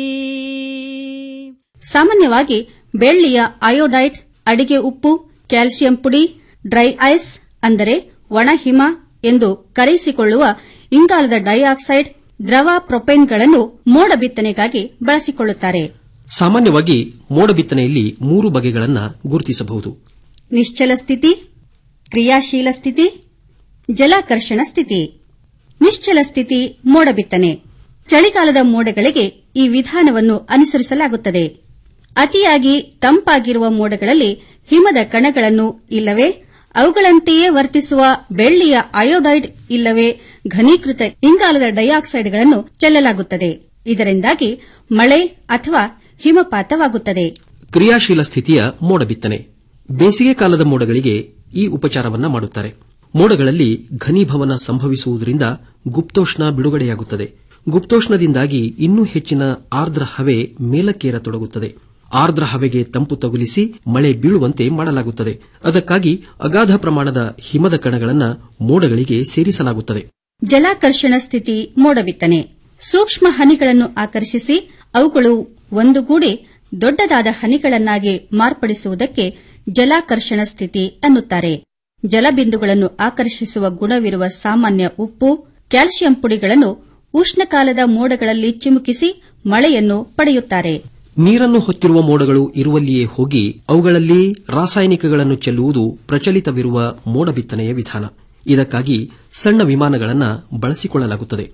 ಸಾಮಾನ್ಯವಾಗಿ ಬೆಳ್ಳಿಯ ಅಯೋಡೈಟ್ ಅಡಿಗೆ ಉಪ್ಪು ಕ್ಯಾಲ್ಸಿಯಂ ಪುಡಿ ಡ್ರೈ ಐಸ್ ಅಂದರೆ ಒಣ ಹಿಮ ಎಂದು ಕರೆಯಿಸಿಕೊಳ್ಳುವ ಇಂಗಾಲದ ಡೈಆಕ್ಸೈಡ್ ದ್ರವ ಪ್ರೊಪೇನ್ಗಳನ್ನು ಮೋಡ ಬಿತ್ತನೆಗಾಗಿ ಬಳಸಿಕೊಳ್ಳುತ್ತಾರೆ ಸಾಮಾನ್ಯವಾಗಿ ಮೋಡ ಬಿತ್ತನೆಯಲ್ಲಿ ಮೂರು ಬಗೆಗಳನ್ನು ಗುರುತಿಸಬಹುದು ನಿಶ್ಚಲ ಸ್ಥಿತಿ ಕ್ರಿಯಾಶೀಲ ಸ್ಥಿತಿ ಜಲಾಕರ್ಷಣ ಸ್ಥಿತಿ ನಿಶ್ಚಲ ಸ್ಥಿತಿ ಮೋಡ ಬಿತ್ತನೆ ಚಳಿಗಾಲದ ಮೋಡಗಳಿಗೆ ಈ ವಿಧಾನವನ್ನು ಅನುಸರಿಸಲಾಗುತ್ತದೆ ಅತಿಯಾಗಿ ತಂಪಾಗಿರುವ ಮೋಡಗಳಲ್ಲಿ ಹಿಮದ ಕಣಗಳನ್ನು ಇಲ್ಲವೇ ಅವುಗಳಂತೆಯೇ ವರ್ತಿಸುವ ಬೆಳ್ಳಿಯ ಅಯೋಡೈಡ್ ಇಲ್ಲವೇ ಘನೀಕೃತ ಇಂಗಾಲದ ಡೈಆಕ್ಸೈಡ್ಗಳನ್ನು ಚೆಲ್ಲಲಾಗುತ್ತದೆ ಇದರಿಂದಾಗಿ ಮಳೆ ಅಥವಾ ಹಿಮಪಾತವಾಗುತ್ತದೆ ಕ್ರಿಯಾಶೀಲ ಸ್ಥಿತಿಯ ಮೋಡ ಬಿತ್ತನೆ ಬೇಸಿಗೆ ಕಾಲದ ಮೋಡಗಳಿಗೆ ಈ ಉಪಚಾರವನ್ನ ಮಾಡುತ್ತಾರೆ ಮೋಡಗಳಲ್ಲಿ ಘನೀಭವನ ಸಂಭವಿಸುವುದರಿಂದ ಗುಪ್ತೋಷ್ಣ ಬಿಡುಗಡೆಯಾಗುತ್ತದೆ ಗುಪ್ತೋಷ್ಣದಿಂದಾಗಿ ಇನ್ನೂ ಹೆಚ್ಚಿನ ಆರ್ದ್ರ ಹವೆ ಮೇಲಕ್ಕೇರತೊಡಗುತ್ತದೆ ಆರ್ದ್ರ ಹವೆಗೆ ತಂಪು ತಗುಲಿಸಿ ಮಳೆ ಬೀಳುವಂತೆ ಮಾಡಲಾಗುತ್ತದೆ ಅದಕ್ಕಾಗಿ ಅಗಾಧ ಪ್ರಮಾಣದ ಹಿಮದ ಕಣಗಳನ್ನು ಮೋಡಗಳಿಗೆ ಸೇರಿಸಲಾಗುತ್ತದೆ ಜಲಾಕರ್ಷಣ ಸ್ಥಿತಿ ಮೋಡ ಬಿತ್ತನೆ ಸೂಕ್ಷ್ಮ ಹನಿಗಳನ್ನು ಆಕರ್ಷಿಸಿ ಅವುಗಳು ಒಂದುಗೂಡಿ ದೊಡ್ಡದಾದ ಹನಿಗಳನ್ನಾಗಿ ಮಾರ್ಪಡಿಸುವುದಕ್ಕೆ ಜಲಾಕರ್ಷಣ ಸ್ಥಿತಿ ಅನ್ನುತ್ತಾರೆ ಜಲಬಿಂದುಗಳನ್ನು ಆಕರ್ಷಿಸುವ ಗುಣವಿರುವ ಸಾಮಾನ್ಯ ಉಪ್ಪು ಕ್ಯಾಲ್ಸಿಯಂ ಪುಡಿಗಳನ್ನು ಉಷ್ಣಕಾಲದ ಮೋಡಗಳಲ್ಲಿ ಚಿಮುಕಿಸಿ ಮಳೆಯನ್ನು ಪಡೆಯುತ್ತಾರೆ ನೀರನ್ನು ಹೊತ್ತಿರುವ ಮೋಡಗಳು ಇರುವಲ್ಲಿಯೇ ಹೋಗಿ ಅವುಗಳಲ್ಲಿ ರಾಸಾಯನಿಕಗಳನ್ನು ಚೆಲ್ಲುವುದು ಪ್ರಚಲಿತವಿರುವ ಮೋಡ ಬಿತ್ತನೆಯ ವಿಧಾನ ಇದಕ್ಕಾಗಿ ಸಣ್ಣ ವಿಮಾನಗಳನ್ನು ಬಳಸಿಕೊಳ್ಳಲಾಗುತ್ತದೆ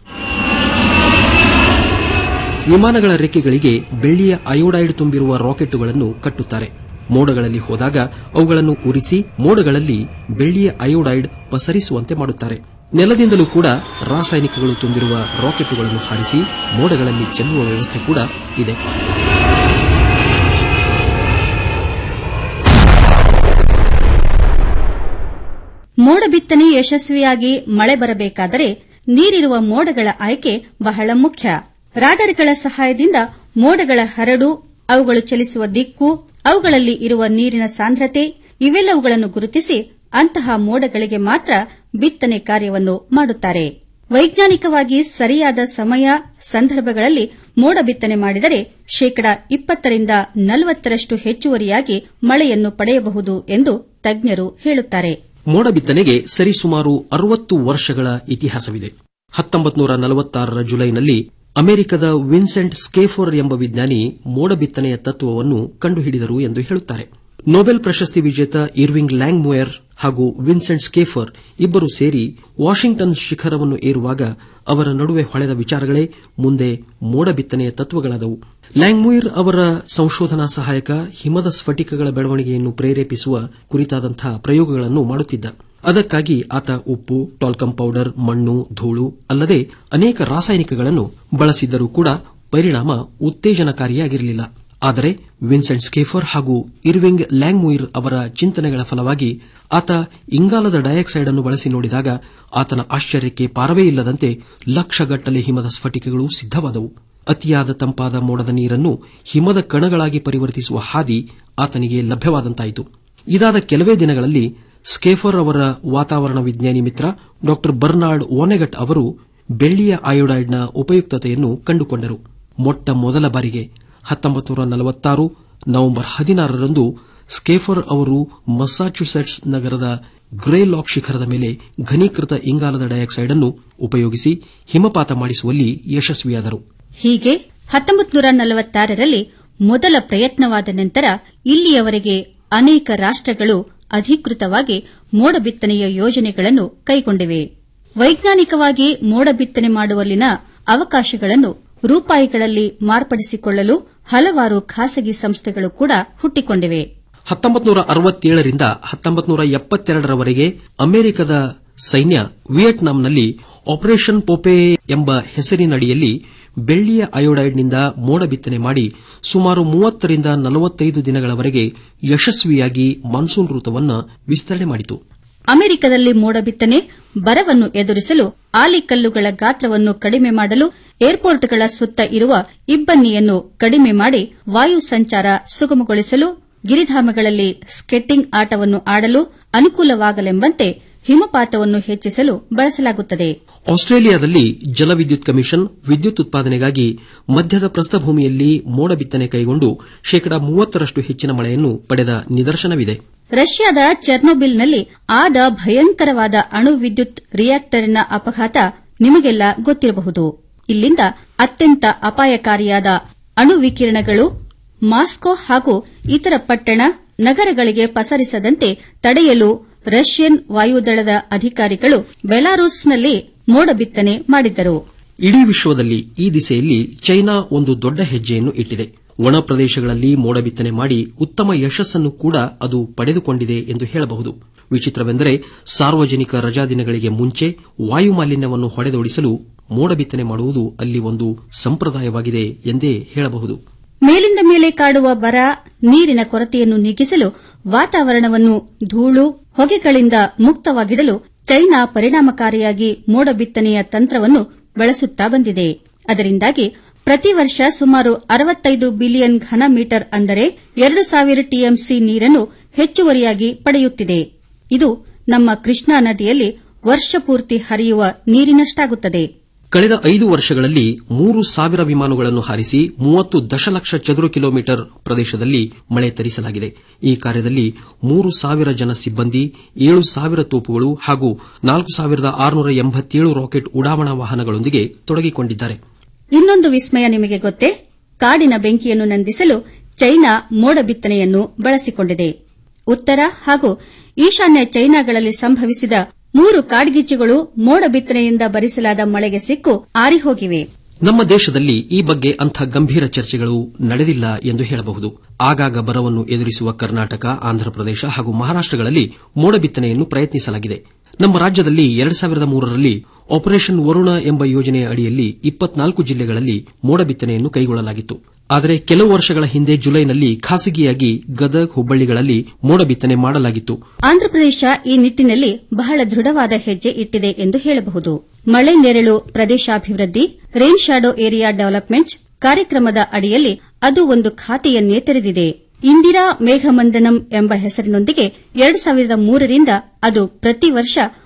ವಿಮಾನಗಳ ರೆಕ್ಕೆಗಳಿಗೆ ಬೆಳ್ಳಿಯ ಅಯೋಡೈಡ್ ತುಂಬಿರುವ ರಾಕೆಟ್ಟುಗಳನ್ನು ಕಟ್ಟುತ್ತಾರೆ ಮೋಡಗಳಲ್ಲಿ ಹೋದಾಗ ಅವುಗಳನ್ನು ಉರಿಸಿ ಮೋಡಗಳಲ್ಲಿ ಬೆಳ್ಳಿಯ ಅಯೋಡೈಡ್ ಪಸರಿಸುವಂತೆ ಮಾಡುತ್ತಾರೆ ನೆಲದಿಂದಲೂ ಕೂಡ ರಾಸಾಯನಿಕಗಳು ತುಂಬಿರುವ ರಾಕೆಟ್ಟುಗಳನ್ನು ಹಾರಿಸಿ ಮೋಡಗಳಲ್ಲಿ ಚೆಲ್ಲುವ ವ್ಯವಸ್ಥೆ ಕೂಡ ಇದೆ ಮೋಡ ಬಿತ್ತನೆ ಯಶಸ್ವಿಯಾಗಿ ಮಳೆ ಬರಬೇಕಾದರೆ ನೀರಿರುವ ಮೋಡಗಳ ಆಯ್ಕೆ ಬಹಳ ಮುಖ್ಯ ರಾಡರ್ಗಳ ಸಹಾಯದಿಂದ ಮೋಡಗಳ ಹರಡು ಅವುಗಳು ಚಲಿಸುವ ದಿಕ್ಕು ಅವುಗಳಲ್ಲಿ ಇರುವ ನೀರಿನ ಸಾಂದ್ರತೆ ಇವೆಲ್ಲವುಗಳನ್ನು ಗುರುತಿಸಿ ಅಂತಹ ಮೋಡಗಳಿಗೆ ಮಾತ್ರ ಬಿತ್ತನೆ ಕಾರ್ಯವನ್ನು ಮಾಡುತ್ತಾರೆ ವೈಜ್ಞಾನಿಕವಾಗಿ ಸರಿಯಾದ ಸಮಯ ಸಂದರ್ಭಗಳಲ್ಲಿ ಮೋಡ ಬಿತ್ತನೆ ಮಾಡಿದರೆ ಶೇಕಡಾ ಇಪ್ಪತ್ತರಿಂದ ನಲವತ್ತರಷ್ಟು ಹೆಚ್ಚುವರಿಯಾಗಿ ಮಳೆಯನ್ನು ಪಡೆಯಬಹುದು ಎಂದು ತಜ್ಞರು ಹೇಳುತ್ತಾರೆ ಮೋಡ ಬಿತ್ತನೆಗೆ ಸರಿಸುಮಾರು ಅರವತ್ತು ವರ್ಷಗಳ ಇತಿಹಾಸವಿದೆ ಹತ್ತೊಂಬತ್ತು ನೂರ ನಲವತ್ತಾರರ ಜುಲೈನಲ್ಲಿ ಅಮೆರಿಕದ ವಿನ್ಸೆಂಟ್ ಸ್ಕೇಫೋರ್ ಎಂಬ ವಿಜ್ಞಾನಿ ಮೋಡ ಬಿತ್ತನೆಯ ತತ್ವವನ್ನು ಕಂಡುಹಿಡಿದರು ಎಂದು ಹೇಳುತ್ತಾರೆ ನೊಬೆಲ್ ಪ್ರಶಸ್ತಿ ವಿಜೇತ ಇರ್ವಿಂಗ್ ಲ್ಯಾಂಗ್ ಮುಯರ್ ಹಾಗೂ ವಿನ್ಸೆಂಟ್ ಸ್ಕೇಫರ್ ಇಬ್ಬರು ಸೇರಿ ವಾಷಿಂಗ್ಟನ್ ಶಿಖರವನ್ನು ಏರುವಾಗ ಅವರ ನಡುವೆ ಹೊಳೆದ ವಿಚಾರಗಳೇ ಮುಂದೆ ಮೋಡ ಬಿತ್ತನೆಯ ತತ್ವಗಳಾದವು ಲ್ಯಾಂಗ್ಮೂಯಿರ್ ಅವರ ಸಂಶೋಧನಾ ಸಹಾಯಕ ಹಿಮದ ಸ್ಫಟಿಕಗಳ ಬೆಳವಣಿಗೆಯನ್ನು ಪ್ರೇರೇಪಿಸುವ ಕುರಿತಾದಂತಹ ಪ್ರಯೋಗಗಳನ್ನು ಮಾಡುತ್ತಿದ್ದ ಅದಕ್ಕಾಗಿ ಆತ ಉಪ್ಪು ಟಾಲ್ಕಂ ಪೌಡರ್ ಮಣ್ಣು ಧೂಳು ಅಲ್ಲದೆ ಅನೇಕ ರಾಸಾಯನಿಕಗಳನ್ನು ಬಳಸಿದ್ದರೂ ಕೂಡ ಪರಿಣಾಮ ಉತ್ತೇಜನಕಾರಿಯಾಗಿರಲಿಲ್ಲ ಆದರೆ ವಿನ್ಸೆಂಟ್ ಸ್ಕೇಫರ್ ಹಾಗೂ ಇರ್ವಿಂಗ್ ಲ್ಯಾಂಗ್ಮೂಯಿರ್ ಅವರ ಚಿಂತನೆಗಳ ಫಲವಾಗಿ ಆತ ಇಂಗಾಲದ ಡೈಆಕ್ಸೈಡ್ ಅನ್ನು ಬಳಸಿ ನೋಡಿದಾಗ ಆತನ ಆಶ್ಚರ್ಯಕ್ಕೆ ಪಾರವೇ ಇಲ್ಲದಂತೆ ಲಕ್ಷಗಟ್ಟಲೆ ಹಿಮದ ಸ್ಫಟಿಕಗಳು ಸಿದ್ದವಾದವು ಅತಿಯಾದ ತಂಪಾದ ಮೋಡದ ನೀರನ್ನು ಹಿಮದ ಕಣಗಳಾಗಿ ಪರಿವರ್ತಿಸುವ ಹಾದಿ ಆತನಿಗೆ ಲಭ್ಯವಾದಂತಾಯಿತು ಇದಾದ ಕೆಲವೇ ದಿನಗಳಲ್ಲಿ ಸ್ಕೇಫರ್ ಅವರ ವಾತಾವರಣ ವಿಜ್ಞಾನಿ ಮಿತ್ರ ಡಾ ಬರ್ನಾರ್ಡ್ ಓನೆಗಟ್ ಅವರು ಬೆಳ್ಳಿಯ ಅಯೋಡೈಡ್ನ ಉಪಯುಕ್ತತೆಯನ್ನು ಕಂಡುಕೊಂಡರು ಮೊಟ್ಟ ಮೊದಲ ಬಾರಿಗೆ ಹತ್ತೊಂಬತ್ತು ನೂರ ನಲವತ್ತಾರು ನವೆಂಬರ್ ಹದಿನಾರರಂದು ಸ್ಕೇಫರ್ ಅವರು ಮಸಾಚ್ಯುಸೆಟ್ಸ್ ನಗರದ ಗ್ರೇ ಲಾಕ್ ಶಿಖರದ ಮೇಲೆ ಘನೀಕೃತ ಇಂಗಾಲದ ಡೈಆಕ್ಸೈಡ್ ಅನ್ನು ಉಪಯೋಗಿಸಿ ಹಿಮಪಾತ ಮಾಡಿಸುವಲ್ಲಿ ಯಶಸ್ವಿಯಾದರು ಹೀಗೆ ಹತ್ತೊಂಬತ್ತು ನೂರ ನಲವತ್ತಾರರಲ್ಲಿ ಮೊದಲ ಪ್ರಯತ್ನವಾದ ನಂತರ ಇಲ್ಲಿಯವರೆಗೆ ಅನೇಕ ರಾಷ್ಟಗಳು ಅಧಿಕೃತವಾಗಿ ಮೋಡ ಬಿತ್ತನೆಯ ಯೋಜನೆಗಳನ್ನು ಕೈಗೊಂಡಿವೆ ವೈಜ್ಞಾನಿಕವಾಗಿ ಮೋಡ ಬಿತ್ತನೆ ಮಾಡುವಲ್ಲಿನ ಅವಕಾಶಗಳನ್ನು ರೂಪಾಯಿಗಳಲ್ಲಿ ಮಾರ್ಪಡಿಸಿಕೊಳ್ಳಲು ಹಲವಾರು ಖಾಸಗಿ ಸಂಸ್ಥೆಗಳು ಕೂಡ ಹುಟ್ಟಿಕೊಂಡಿವೆ ಹತ್ತೊಂಬತ್ತು ನೂರ ಅರವತ್ತೇಳರಿಂದ ಹತ್ತೊಂಬತ್ತು ನೂರ ಎಪ್ಪತ್ತೆರಡರವರೆಗೆ ಅಮೆರಿಕದ ಸೈನ್ಯ ವಿಯೆಟ್ನಾಂನಲ್ಲಿ ಆಪರೇಷನ್ ಪೋಪೆ ಎಂಬ ಹೆಸರಿನಡಿಯಲ್ಲಿ ಬೆಳ್ಳಿಯ ಅಯೋಡೈಡ್ನಿಂದ ಮೋಡ ಬಿತ್ತನೆ ಮಾಡಿ ಸುಮಾರು ಮೂವತ್ತರಿಂದ ನಲವತ್ತೈದು ದಿನಗಳವರೆಗೆ ಯಶಸ್ವಿಯಾಗಿ ಮಾನ್ಸೂನ್ ಋತುವನ್ನು ವಿಸ್ತರಣೆ ಮಾಡಿತು ಅಮೆರಿಕದಲ್ಲಿ ಮೋಡ ಬಿತ್ತನೆ ಬರವನ್ನು ಎದುರಿಸಲು ಆಲಿಕಲ್ಲುಗಳ ಗಾತ್ರವನ್ನು ಕಡಿಮೆ ಮಾಡಲು ಏರ್ಪೋರ್ಟ್ಗಳ ಸುತ್ತ ಇರುವ ಇಬ್ಬನಿಯನ್ನು ಕಡಿಮೆ ಮಾಡಿ ವಾಯು ಸಂಚಾರ ಸುಗಮಗೊಳಿಸಲು ಗಿರಿಧಾಮಗಳಲ್ಲಿ ಸ್ಕೆಟ್ಟಿಂಗ್ ಆಟವನ್ನು ಆಡಲು ಅನುಕೂಲವಾಗಲೆಂಬಂತೆ ಹಿಮಪಾತವನ್ನು ಹೆಚ್ಚಿಸಲು ಬಳಸಲಾಗುತ್ತದೆ ಆಸ್ಟ್ರೇಲಿಯಾದಲ್ಲಿ ಜಲವಿದ್ಯುತ್ ಕಮಿಷನ್ ವಿದ್ಯುತ್ ಉತ್ಪಾದನೆಗಾಗಿ ಮಧ್ಯದ ಪ್ರಸ್ಥಭೂಮಿಯಲ್ಲಿ ಮೋಡ ಬಿತ್ತನೆ ಕೈಗೊಂಡು ಶೇಕಡಾ ಮೂವತ್ತರಷ್ಟು ಹೆಚ್ಚಿನ ಮಳೆಯನ್ನು ಪಡೆದ ನಿದರ್ಶನವಿದೆ ರಷ್ಯಾದ ಚೆರ್ನೋಬಿಲ್ನಲ್ಲಿ ಆದ ಭಯಂಕರವಾದ ಅಣು ವಿದ್ಯುತ್ ರಿಯಾಕ್ಟರ್ನ ಅಪಘಾತ ನಿಮಗೆಲ್ಲ ಗೊತ್ತಿರಬಹುದು ಇಲ್ಲಿಂದ ಅತ್ಯಂತ ಅಪಾಯಕಾರಿಯಾದ ಅಣು ವಿಕಿರಣಗಳು ಮಾಸ್ಕೋ ಹಾಗೂ ಇತರ ಪಟ್ಟಣ ನಗರಗಳಿಗೆ ಪಸರಿಸದಂತೆ ತಡೆಯಲು ರಷ್ಯನ್ ವಾಯುದಳದ ಅಧಿಕಾರಿಗಳು ಬೆಲಾರೂಸ್ನಲ್ಲಿ ಮೋಡ ಬಿತ್ತನೆ ಮಾಡಿದ್ದರು ಇಡೀ ವಿಶ್ವದಲ್ಲಿ ಈ ದಿಸೆಯಲ್ಲಿ ಚೈನಾ ಒಂದು ದೊಡ್ಡ ಹೆಜ್ಜೆಯನ್ನು ಇಟ್ಟಿದೆ ಒಣ ಪ್ರದೇಶಗಳಲ್ಲಿ ಮೋಡ ಬಿತ್ತನೆ ಮಾಡಿ ಉತ್ತಮ ಯಶಸ್ಸನ್ನು ಕೂಡ ಅದು ಪಡೆದುಕೊಂಡಿದೆ ಎಂದು ಹೇಳಬಹುದು ವಿಚಿತ್ರವೆಂದರೆ ಸಾರ್ವಜನಿಕ ರಜಾದಿನಗಳಿಗೆ ಮುಂಚೆ ವಾಯು ಮಾಲಿನ್ಯವನ್ನು ಹೊಡೆದೋಡಿಸಲು ಮೋಡ ಬಿತ್ತನೆ ಮಾಡುವುದು ಅಲ್ಲಿ ಒಂದು ಸಂಪ್ರದಾಯವಾಗಿದೆ ಎಂದೇ ಹೇಳಬಹುದು ಮೇಲಿಂದ ಮೇಲೆ ಕಾಡುವ ಬರ ನೀರಿನ ಕೊರತೆಯನ್ನು ನೀಗಿಸಲು ವಾತಾವರಣವನ್ನು ಧೂಳು ಹೊಗೆಗಳಿಂದ ಮುಕ್ತವಾಗಿಡಲು ಚೈನಾ ಪರಿಣಾಮಕಾರಿಯಾಗಿ ಮೋಡ ಬಿತ್ತನೆಯ ತಂತ್ರವನ್ನು ಬಳಸುತ್ತಾ ಬಂದಿದೆ ಅದರಿಂದಾಗಿ ಪ್ರತಿ ವರ್ಷ ಸುಮಾರು ಅರವತ್ತೈದು ಬಿಲಿಯನ್ ಘನ ಮೀಟರ್ ಅಂದರೆ ಎರಡು ಸಾವಿರ ಟಿಎಂಸಿ ನೀರನ್ನು ಹೆಚ್ಚುವರಿಯಾಗಿ ಪಡೆಯುತ್ತಿದೆ ಇದು ನಮ್ಮ ಕೃಷ್ಣಾ ನದಿಯಲ್ಲಿ ವರ್ಷಪೂರ್ತಿ ಹರಿಯುವ ನೀರಿನಷ್ಟಾಗುತ್ತದೆ ಕಳೆದ ಐದು ವರ್ಷಗಳಲ್ಲಿ ಮೂರು ಸಾವಿರ ವಿಮಾನಗಳನ್ನು ಹಾರಿಸಿ ಮೂವತ್ತು ದಶಲಕ್ಷ ಚದುರು ಕಿಲೋಮೀಟರ್ ಪ್ರದೇಶದಲ್ಲಿ ಮಳೆ ತರಿಸಲಾಗಿದೆ ಈ ಕಾರ್ಯದಲ್ಲಿ ಮೂರು ಸಾವಿರ ಜನ ಸಿಬ್ಬಂದಿ ಏಳು ಸಾವಿರ ತೋಪುಗಳು ಹಾಗೂ ನಾಲ್ಕು ಸಾವಿರದ ಆರುನೂರ ಎಂಬತ್ತೇಳು ರಾಕೆಟ್ ಉಡಾವಣಾ ವಾಹನಗಳೊಂದಿಗೆ ತೊಡಗಿಕೊಂಡಿದ್ದಾರೆ ಇನ್ನೊಂದು ವಿಸ್ಮಯ ನಿಮಗೆ ಗೊತ್ತೇ ಕಾಡಿನ ಬೆಂಕಿಯನ್ನು ನಂದಿಸಲು ಚೈನಾ ಮೋಡ ಬಿತ್ತನೆಯನ್ನು ಬಳಸಿಕೊಂಡಿದೆ ಉತ್ತರ ಹಾಗೂ ಈಶಾನ್ಯ ಚೈನಾಗಳಲ್ಲಿ ಸಂಭವಿಸಿದ ಮೂರು ಕಾಡ್ಗಿಚ್ಚುಗಳು ಮೋಡ ಬಿತ್ತನೆಯಿಂದ ಭರಿಸಲಾದ ಮಳೆಗೆ ಸಿಕ್ಕು ಆರಿಹೋಗಿವೆ ನಮ್ಮ ದೇಶದಲ್ಲಿ ಈ ಬಗ್ಗೆ ಅಂಥ ಗಂಭೀರ ಚರ್ಚೆಗಳು ನಡೆದಿಲ್ಲ ಎಂದು ಹೇಳಬಹುದು ಆಗಾಗ ಬರವನ್ನು ಎದುರಿಸುವ ಕರ್ನಾಟಕ ಆಂಧ್ರಪ್ರದೇಶ ಹಾಗೂ ಮಹಾರಾಷ್ಟಗಳಲ್ಲಿ ಮೋಡ ಬಿತ್ತನೆಯನ್ನು ಪ್ರಯತ್ನಿಸಲಾಗಿದೆ ನಮ್ಮ ರಾಜ್ಯದಲ್ಲಿ ಎರಡು ಸಾವಿರದ ಮೂರರಲ್ಲಿ ಆಪರೇಷನ್ ವರುಣ ಎಂಬ ಯೋಜನೆಯ ಅಡಿಯಲ್ಲಿ ಇಪ್ಪತ್ನಾಲ್ಕು ಜಿಲ್ಲೆಗಳಲ್ಲಿ ಮೋಡ ಬಿತ್ತನೆಯನ್ನು ಕೈಗೊಳ್ಳಲಾಗಿತ್ತು ಆದರೆ ಕೆಲವು ವರ್ಷಗಳ ಹಿಂದೆ ಜುಲೈನಲ್ಲಿ ಖಾಸಗಿಯಾಗಿ ಗದಗ್ ಹುಬ್ಬಳ್ಳಿಗಳಲ್ಲಿ ಮೋಡ ಬಿತ್ತನೆ ಮಾಡಲಾಗಿತ್ತು ಆಂಧ್ರಪ್ರದೇಶ ಈ ನಿಟ್ಟಿನಲ್ಲಿ ಬಹಳ ದೃಢವಾದ ಹೆಜ್ಜೆ ಇಟ್ಟಿದೆ ಎಂದು ಹೇಳಬಹುದು ಮಳೆ ನೆರಳು ಪ್ರದೇಶಾಭಿವೃದ್ಧಿ ರೇನ್ ಶಾಡೋ ಏರಿಯಾ ಡೆವಲಪ್ಮೆಂಟ್ ಕಾರ್ಯಕ್ರಮದ ಅಡಿಯಲ್ಲಿ ಅದು ಒಂದು ಖಾತೆಯನ್ನೇ ತೆರೆದಿದೆ ಇಂದಿರಾ ಮೇಘಮಂದನಂ ಎಂಬ ಹೆಸರಿನೊಂದಿಗೆ ಎರಡು ಸಾವಿರದ ಮೂರರಿಂದ ಅದು ಪ್ರತಿ ವರ್ಷ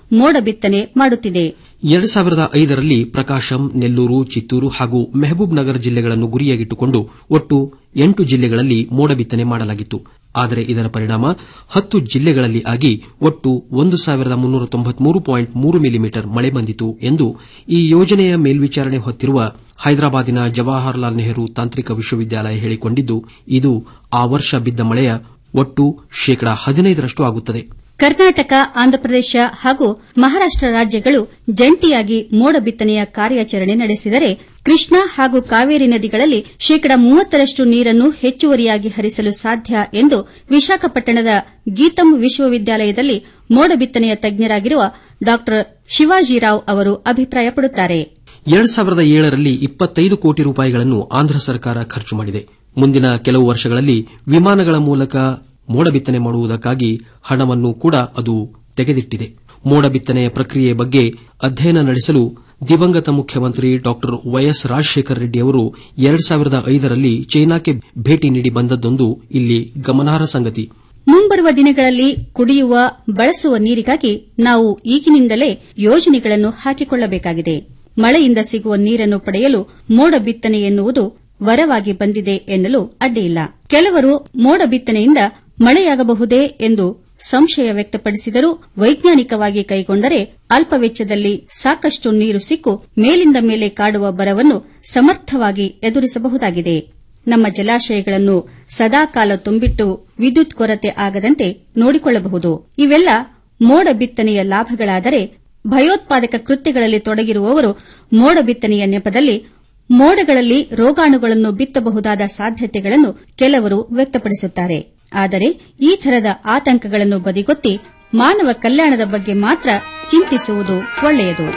ಮೋಡ ಬಿತ್ತನೆ ಮಾಡುತ್ತಿದೆ ಎರಡು ಸಾವಿರದ ಐದರಲ್ಲಿ ಪ್ರಕಾಶಂ ನೆಲ್ಲೂರು ಚಿತ್ತೂರು ಹಾಗೂ ಮೆಹಬೂಬ್ ನಗರ ಜಿಲ್ಲೆಗಳನ್ನು ಗುರಿಯಾಗಿಟ್ಟುಕೊಂಡು ಒಟ್ಟು ಎಂಟು ಜಿಲ್ಲೆಗಳಲ್ಲಿ ಮೋಡ ಬಿತ್ತನೆ ಮಾಡಲಾಗಿತ್ತು ಆದರೆ ಇದರ ಪರಿಣಾಮ ಹತ್ತು ಜಿಲ್ಲೆಗಳಲ್ಲಿ ಆಗಿ ಒಟ್ಟು ಒಂದು ಸಾವಿರದ ಮುನ್ನೂರ ತೊಂಬತ್ಮೂರು ಪಾಯಿಂಟ್ ಮೂರು ಮಿಲಿಮೀಟರ್ ಮಳೆ ಬಂದಿತು ಎಂದು ಈ ಯೋಜನೆಯ ಮೇಲ್ವಿಚಾರಣೆ ಹೊತ್ತಿರುವ ಹೈದರಾಬಾದಿನ ಜವಾಹರಲಾಲ್ ನೆಹರು ತಾಂತ್ರಿಕ ವಿಶ್ವವಿದ್ಯಾಲಯ ಹೇಳಿಕೊಂಡಿದ್ದು ಇದು ಆ ವರ್ಷ ಬಿದ್ದ ಮಳೆಯ ಒಟ್ಟು ಶೇಕಡಾ ಹದಿನೈದರಷ್ಟು ಆಗುತ್ತದೆ ಕರ್ನಾಟಕ ಆಂಧ್ರಪ್ರದೇಶ ಹಾಗೂ ಮಹಾರಾಷ್ಟ ರಾಜ್ಯಗಳು ಜಂಟಿಯಾಗಿ ಮೋಡ ಬಿತ್ತನೆಯ ಕಾರ್ಯಾಚರಣೆ ನಡೆಸಿದರೆ ಕೃಷ್ಣಾ ಹಾಗೂ ಕಾವೇರಿ ನದಿಗಳಲ್ಲಿ ಶೇಕಡಾ ಮೂವತ್ತರಷ್ಟು ನೀರನ್ನು ಹೆಚ್ಚುವರಿಯಾಗಿ ಹರಿಸಲು ಸಾಧ್ಯ ಎಂದು ವಿಶಾಖಪಟ್ಟಣದ ಗೀತಂ ವಿಶ್ವವಿದ್ಯಾಲಯದಲ್ಲಿ ಮೋಡ ಬಿತ್ತನೆಯ ತಜ್ಞರಾಗಿರುವ ಡಾ ಶಿವಾಜಿರಾವ್ ಅವರು ಅಭಿಪ್ರಾಯಪಡುತ್ತಾರೆ ಎರಡು ಸಾವಿರದ ಏಳರಲ್ಲಿ ಇಪ್ಪತ್ತೈದು ಕೋಟಿ ರೂಪಾಯಿಗಳನ್ನು ಆಂಧ್ರ ಸರ್ಕಾರ ಖರ್ಚು ಮಾಡಿದೆ ಮುಂದಿನ ಕೆಲವು ವರ್ಷಗಳಲ್ಲಿ ವಿಮಾನಗಳ ಮೂಲಕ ಮೋಡ ಬಿತ್ತನೆ ಮಾಡುವುದಕ್ಕಾಗಿ ಹಣವನ್ನು ಕೂಡ ಅದು ತೆಗೆದಿಟ್ಟಿದೆ ಮೋಡ ಬಿತ್ತನೆಯ ಪ್ರಕ್ರಿಯೆ ಬಗ್ಗೆ ಅಧ್ಯಯನ ನಡೆಸಲು ದಿವಂಗತ ಮುಖ್ಯಮಂತ್ರಿ ಡಾ ವೈಎಸ್ ರಾಜಶೇಖರ ರೆಡ್ಡಿ ಅವರು ಎರಡು ಸಾವಿರದ ಐದರಲ್ಲಿ ಚೈನಾಕ್ಕೆ ಭೇಟಿ ನೀಡಿ ಬಂದದ್ದೊಂದು ಇಲ್ಲಿ ಗಮನಾರ್ಹ ಸಂಗತಿ ಮುಂಬರುವ ದಿನಗಳಲ್ಲಿ ಕುಡಿಯುವ ಬಳಸುವ ನೀರಿಗಾಗಿ ನಾವು ಈಗಿನಿಂದಲೇ ಯೋಜನೆಗಳನ್ನು ಹಾಕಿಕೊಳ್ಳಬೇಕಾಗಿದೆ ಮಳೆಯಿಂದ ಸಿಗುವ ನೀರನ್ನು ಪಡೆಯಲು ಮೋಡ ಬಿತ್ತನೆ ಎನ್ನುವುದು ವರವಾಗಿ ಬಂದಿದೆ ಎನ್ನಲು ಅಡ್ಡಿಯಿಲ್ಲ ಕೆಲವರು ಮೋಡ ಬಿತ್ತನೆಯಿಂದ ಮಳೆಯಾಗಬಹುದೇ ಎಂದು ಸಂಶಯ ವ್ಯಕ್ತಪಡಿಸಿದರೂ ವೈಜ್ಞಾನಿಕವಾಗಿ ಕೈಗೊಂಡರೆ ಅಲ್ಪ ವೆಚ್ಚದಲ್ಲಿ ಸಾಕಷ್ಟು ನೀರು ಸಿಕ್ಕು ಮೇಲಿಂದ ಮೇಲೆ ಕಾಡುವ ಬರವನ್ನು ಸಮರ್ಥವಾಗಿ ಎದುರಿಸಬಹುದಾಗಿದೆ ನಮ್ಮ ಜಲಾಶಯಗಳನ್ನು ಸದಾಕಾಲ ತುಂಬಿಟ್ಟು ವಿದ್ಯುತ್ ಕೊರತೆ ಆಗದಂತೆ ನೋಡಿಕೊಳ್ಳಬಹುದು ಇವೆಲ್ಲ ಮೋಡ ಬಿತ್ತನೆಯ ಲಾಭಗಳಾದರೆ ಭಯೋತ್ಪಾದಕ ಕೃತ್ಯಗಳಲ್ಲಿ ತೊಡಗಿರುವವರು ಮೋಡ ಬಿತ್ತನೆಯ ನೆಪದಲ್ಲಿ ಮೋಡಗಳಲ್ಲಿ ರೋಗಾಣುಗಳನ್ನು ಬಿತ್ತಬಹುದಾದ ಸಾಧ್ಯತೆಗಳನ್ನು ಕೆಲವರು ವ್ಯಕ್ತಪಡಿಸುತ್ತಾರೆ ಆದರೆ ಈ ಥರದ ಆತಂಕಗಳನ್ನು ಬದಿಗೊತ್ತಿ ಮಾನವ ಕಲ್ಯಾಣದ ಬಗ್ಗೆ ಮಾತ್ರ ಚಿಂತಿಸುವುದು ಒಳ್ಳೆಯದು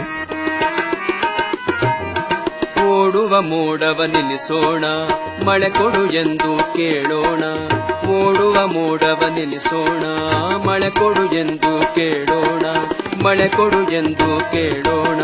ಓಡುವ ಮೋಡವ ನಿಲ್ಲಿಸೋಣ ಮಳೆ ಕೊಡು ಎಂದು ಕೇಳೋಣ ಓಡುವ ಮೋಡವ ನಿಲ್ಲಿಸೋಣ ಮಳೆ ಕೊಡು ಎಂದು ಕೇಳೋಣ ಮಳೆ ಕೊಡು ಎಂದು ಕೇಳೋಣ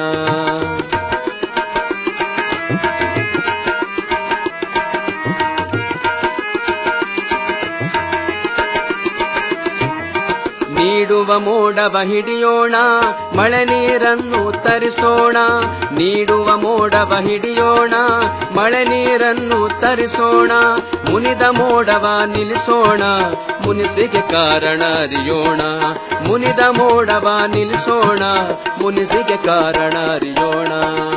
ನೀಡುವ ಮೋಡವ ಹಿಡಿಯೋಣ ಮಳೆ ನೀರನ್ನು ತರಿಸೋಣ ನೀಡುವ ಮೋಡವ ಹಿಡಿಯೋಣ ಮಳೆ ನೀರನ್ನು ತರಿಸೋಣ ಮುನಿದ ಮೋಡವ ನಿಲ್ಲಿಸೋಣ ಮುನಿಸಿಗೆ ಕಾರಣ ಅರಿಯೋಣ ಮುನಿದ ಮೋಡವ ನಿಲ್ಲಿಸೋಣ ಮುನಿಸಿಗೆ ಕಾರಣ ಅರಿಯೋಣ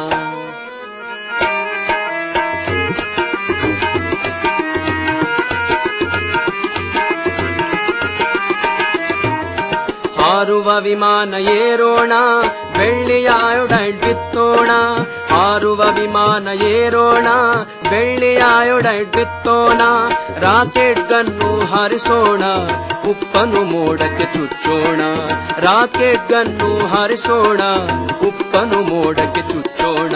ಹಾರುವ ವಿಮಾನ ಏರೋಣ ಬೆಳ್ಳಿಯಾಯೊಡಲ್ ಬಿತ್ತೋಣ ಹಾರುವ ವಿಮಾನ ಏರೋಣ ಬೆಳ್ಳಿಯಾಯೊಡಲ್ ಬಿತ್ತೋಣ ರಾಕೆಟ್ ಗನ್ನು ಹಾರಿಸೋಣ ಉಪ್ಪನು ಮೋಡಕ್ಕೆ ಚುಚ್ಚೋಣ ರಾಕೆಟ್ ಗನ್ನು ಹಾರಿಸೋಣ ಉಪ್ಪನು ಮೋಡಕ್ಕೆ ಚುಚ್ಚೋಣ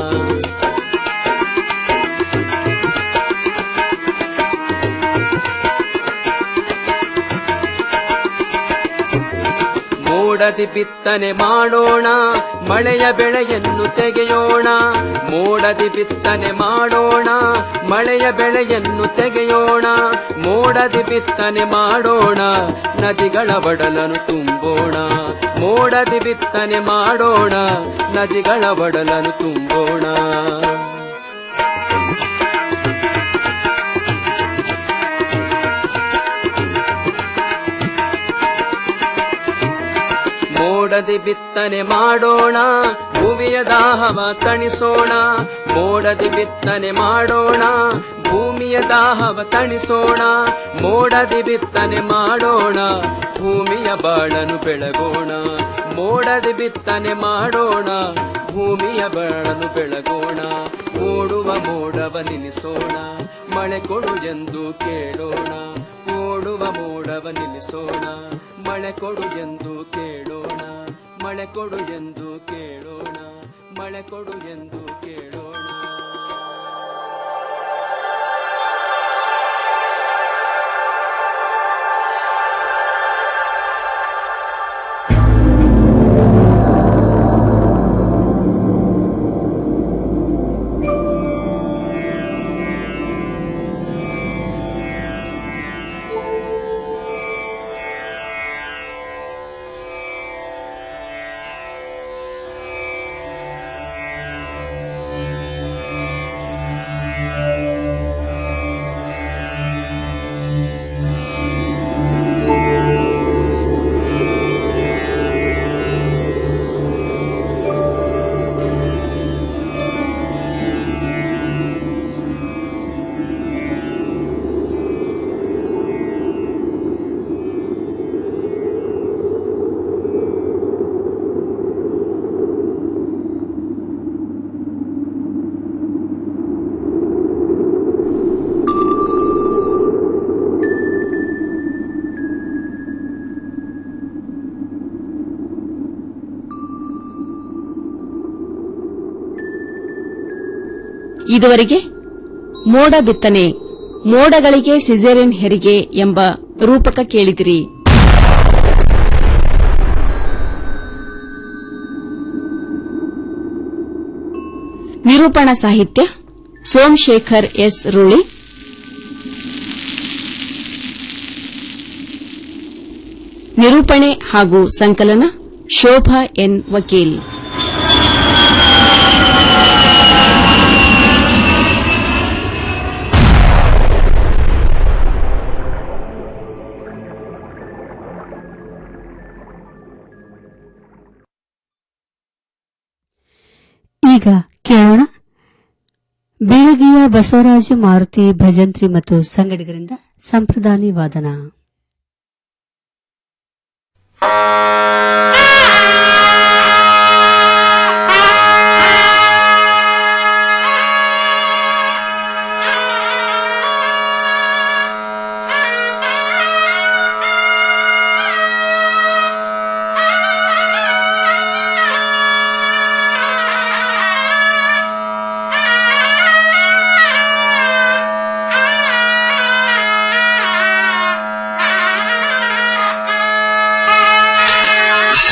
ಮೋಡದಿ ಬಿತ್ತನೆ ಮಾಡೋಣ ಮಳೆಯ ಬೆಳೆಯನ್ನು ತೆಗೆಯೋಣ ಮೋಡದಿ ಬಿತ್ತನೆ ಮಾಡೋಣ ಮಳೆಯ ಬೆಳೆಯನ್ನು ತೆಗೆಯೋಣ ಮೋಡದಿ ಬಿತ್ತನೆ ಮಾಡೋಣ ನದಿಗಳ ಒಡಲನ್ನು ತುಂಬೋಣ ಮೋಡದಿ ಬಿತ್ತನೆ ಮಾಡೋಣ ನದಿಗಳ ಒಡಲನ್ನು ತುಂಬೋಣ ಮೋಡದಿ ಬಿತ್ತನೆ ಮಾಡೋಣ ಭೂಮಿಯ ದಾಹವ ತಣಿಸೋಣ ಮೋಡದಿ ಬಿತ್ತನೆ ಮಾಡೋಣ ಭೂಮಿಯ ದಾಹವ ತಣಿಸೋಣ ಮೋಡದಿ ಬಿತ್ತನೆ ಮಾಡೋಣ ಭೂಮಿಯ ಬಾಳನು ಬೆಳಗೋಣ ಮೋಡದಿ ಬಿತ್ತನೆ ಮಾಡೋಣ ಭೂಮಿಯ ಬಾಳನು ಬೆಳಗೋಣ ಓಡುವ ಮೋಡವ ನಿಲ್ಲಿಸೋಣ ಮಳೆ ಕೊಡು ಎಂದು ಕೇಳೋಣ ಓಡುವ ಮೋಡವ ನಿಲ್ಲಿಸೋಣ ಮಳೆ ಕೊಡು ಎಂದು ಕೇಳೋಣ ಮಳೆ ಕೊಡು ಎಂದು ಕೇಳೋಣ ಮಳೆ ಕೊಡು ಎಂದು ಕೇಳೋಣ ಇದುವರೆಗೆ ಮೋಡ ಬಿತ್ತನೆ ಮೋಡಗಳಿಗೆ ಸಿಜೇರಿಯನ್ ಹೆರಿಗೆ ಎಂಬ ರೂಪಕ ಕೇಳಿದಿರಿ ನಿರೂಪಣಾ ಸಾಹಿತ್ಯ ಸೋಮಶೇಖರ್ ಎಸ್ ರೂಳಿ ನಿರೂಪಣೆ ಹಾಗೂ ಸಂಕಲನ ಶೋಭಾ ಎನ್ ವಕೀಲ್ ಈಗ ಕೇಳೋಣ ಬೀಳಗಿಯ ಬಸವರಾಜ ಮಾರುತಿ ಭಜಂತ್ರಿ ಮತ್ತು ಸಂಗಡಿಗರಿಂದ ಸಂಪ್ರದಾನಿ ವಾದನ ಆ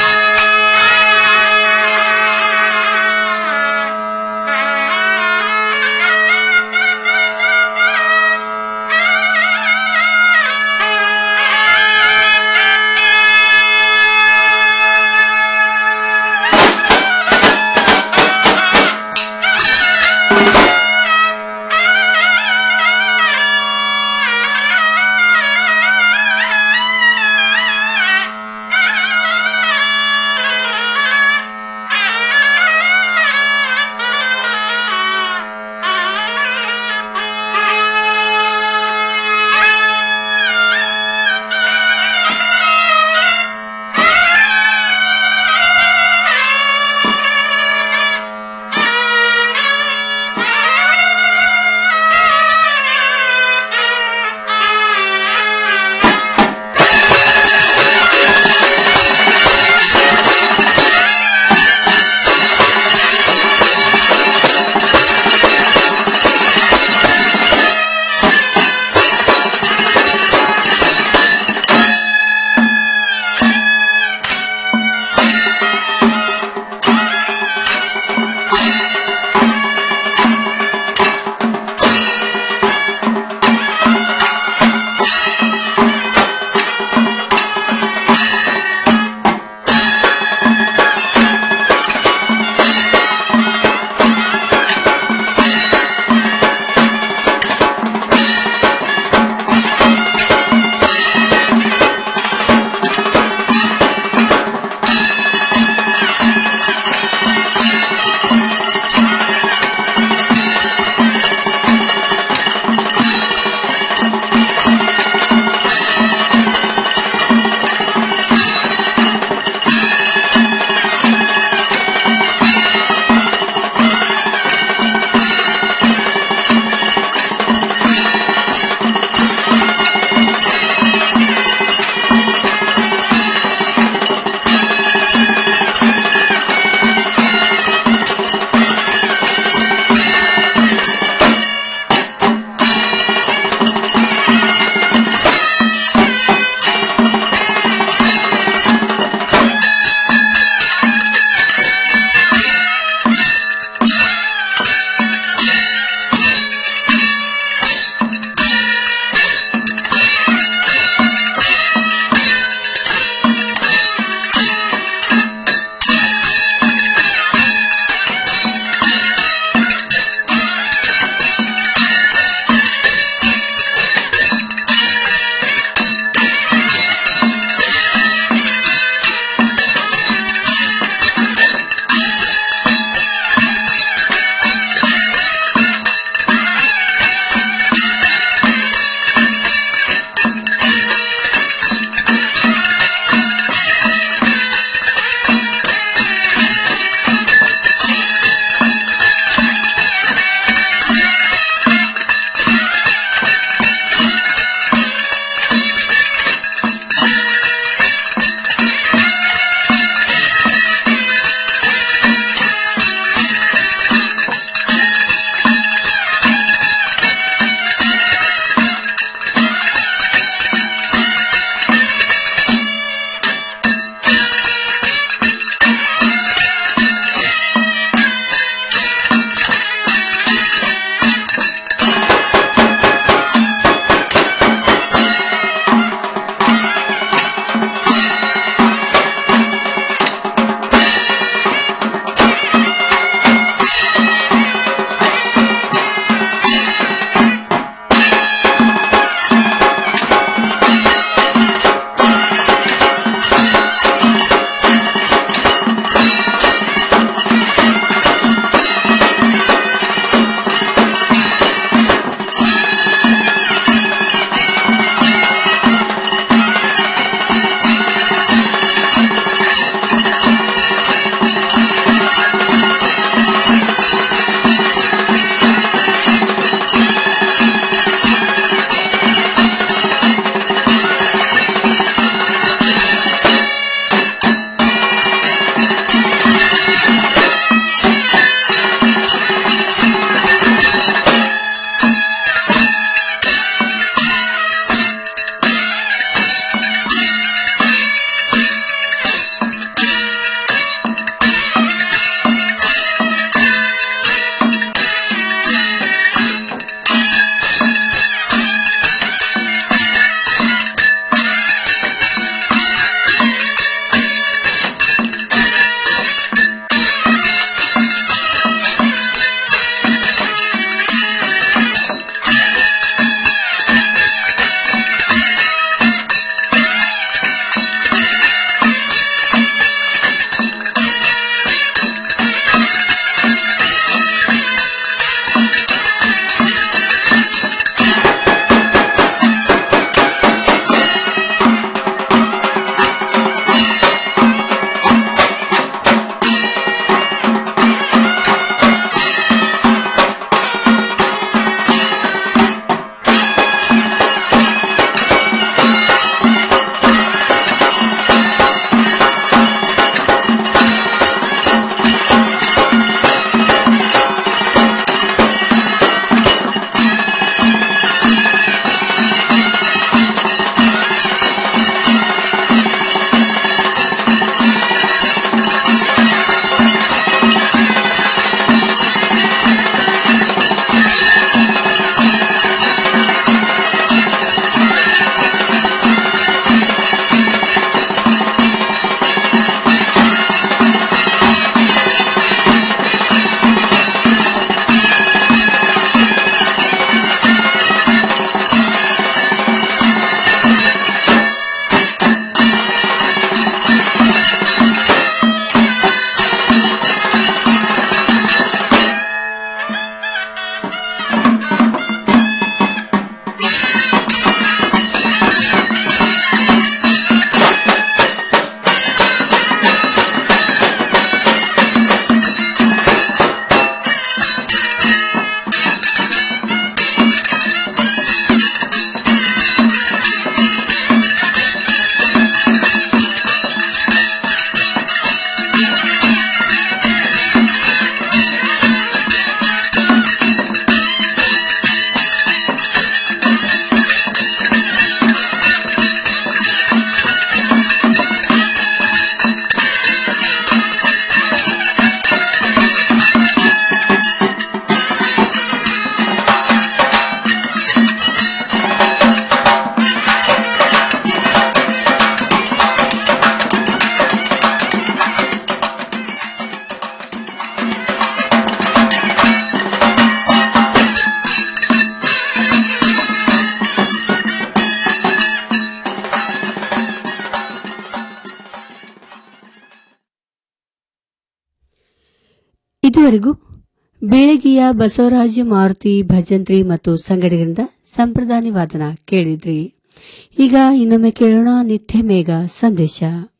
ಇದುವರೆಗೂ ಬೀಳಗಿಯ ಬಸವರಾಜ ಮಾರುತಿ ಭಜಂತ್ರಿ ಮತ್ತು ಸಂಗಡಿಗರಿಂದ ಸಂಪ್ರದಾಯ ವಾದನ ಕೇಳಿದ್ರಿ ಈಗ ಇನ್ನೊಮ್ಮೆ ಕೇಳೋಣ ನಿತ್ಯ ಮೇಘ ಸಂದೇಶ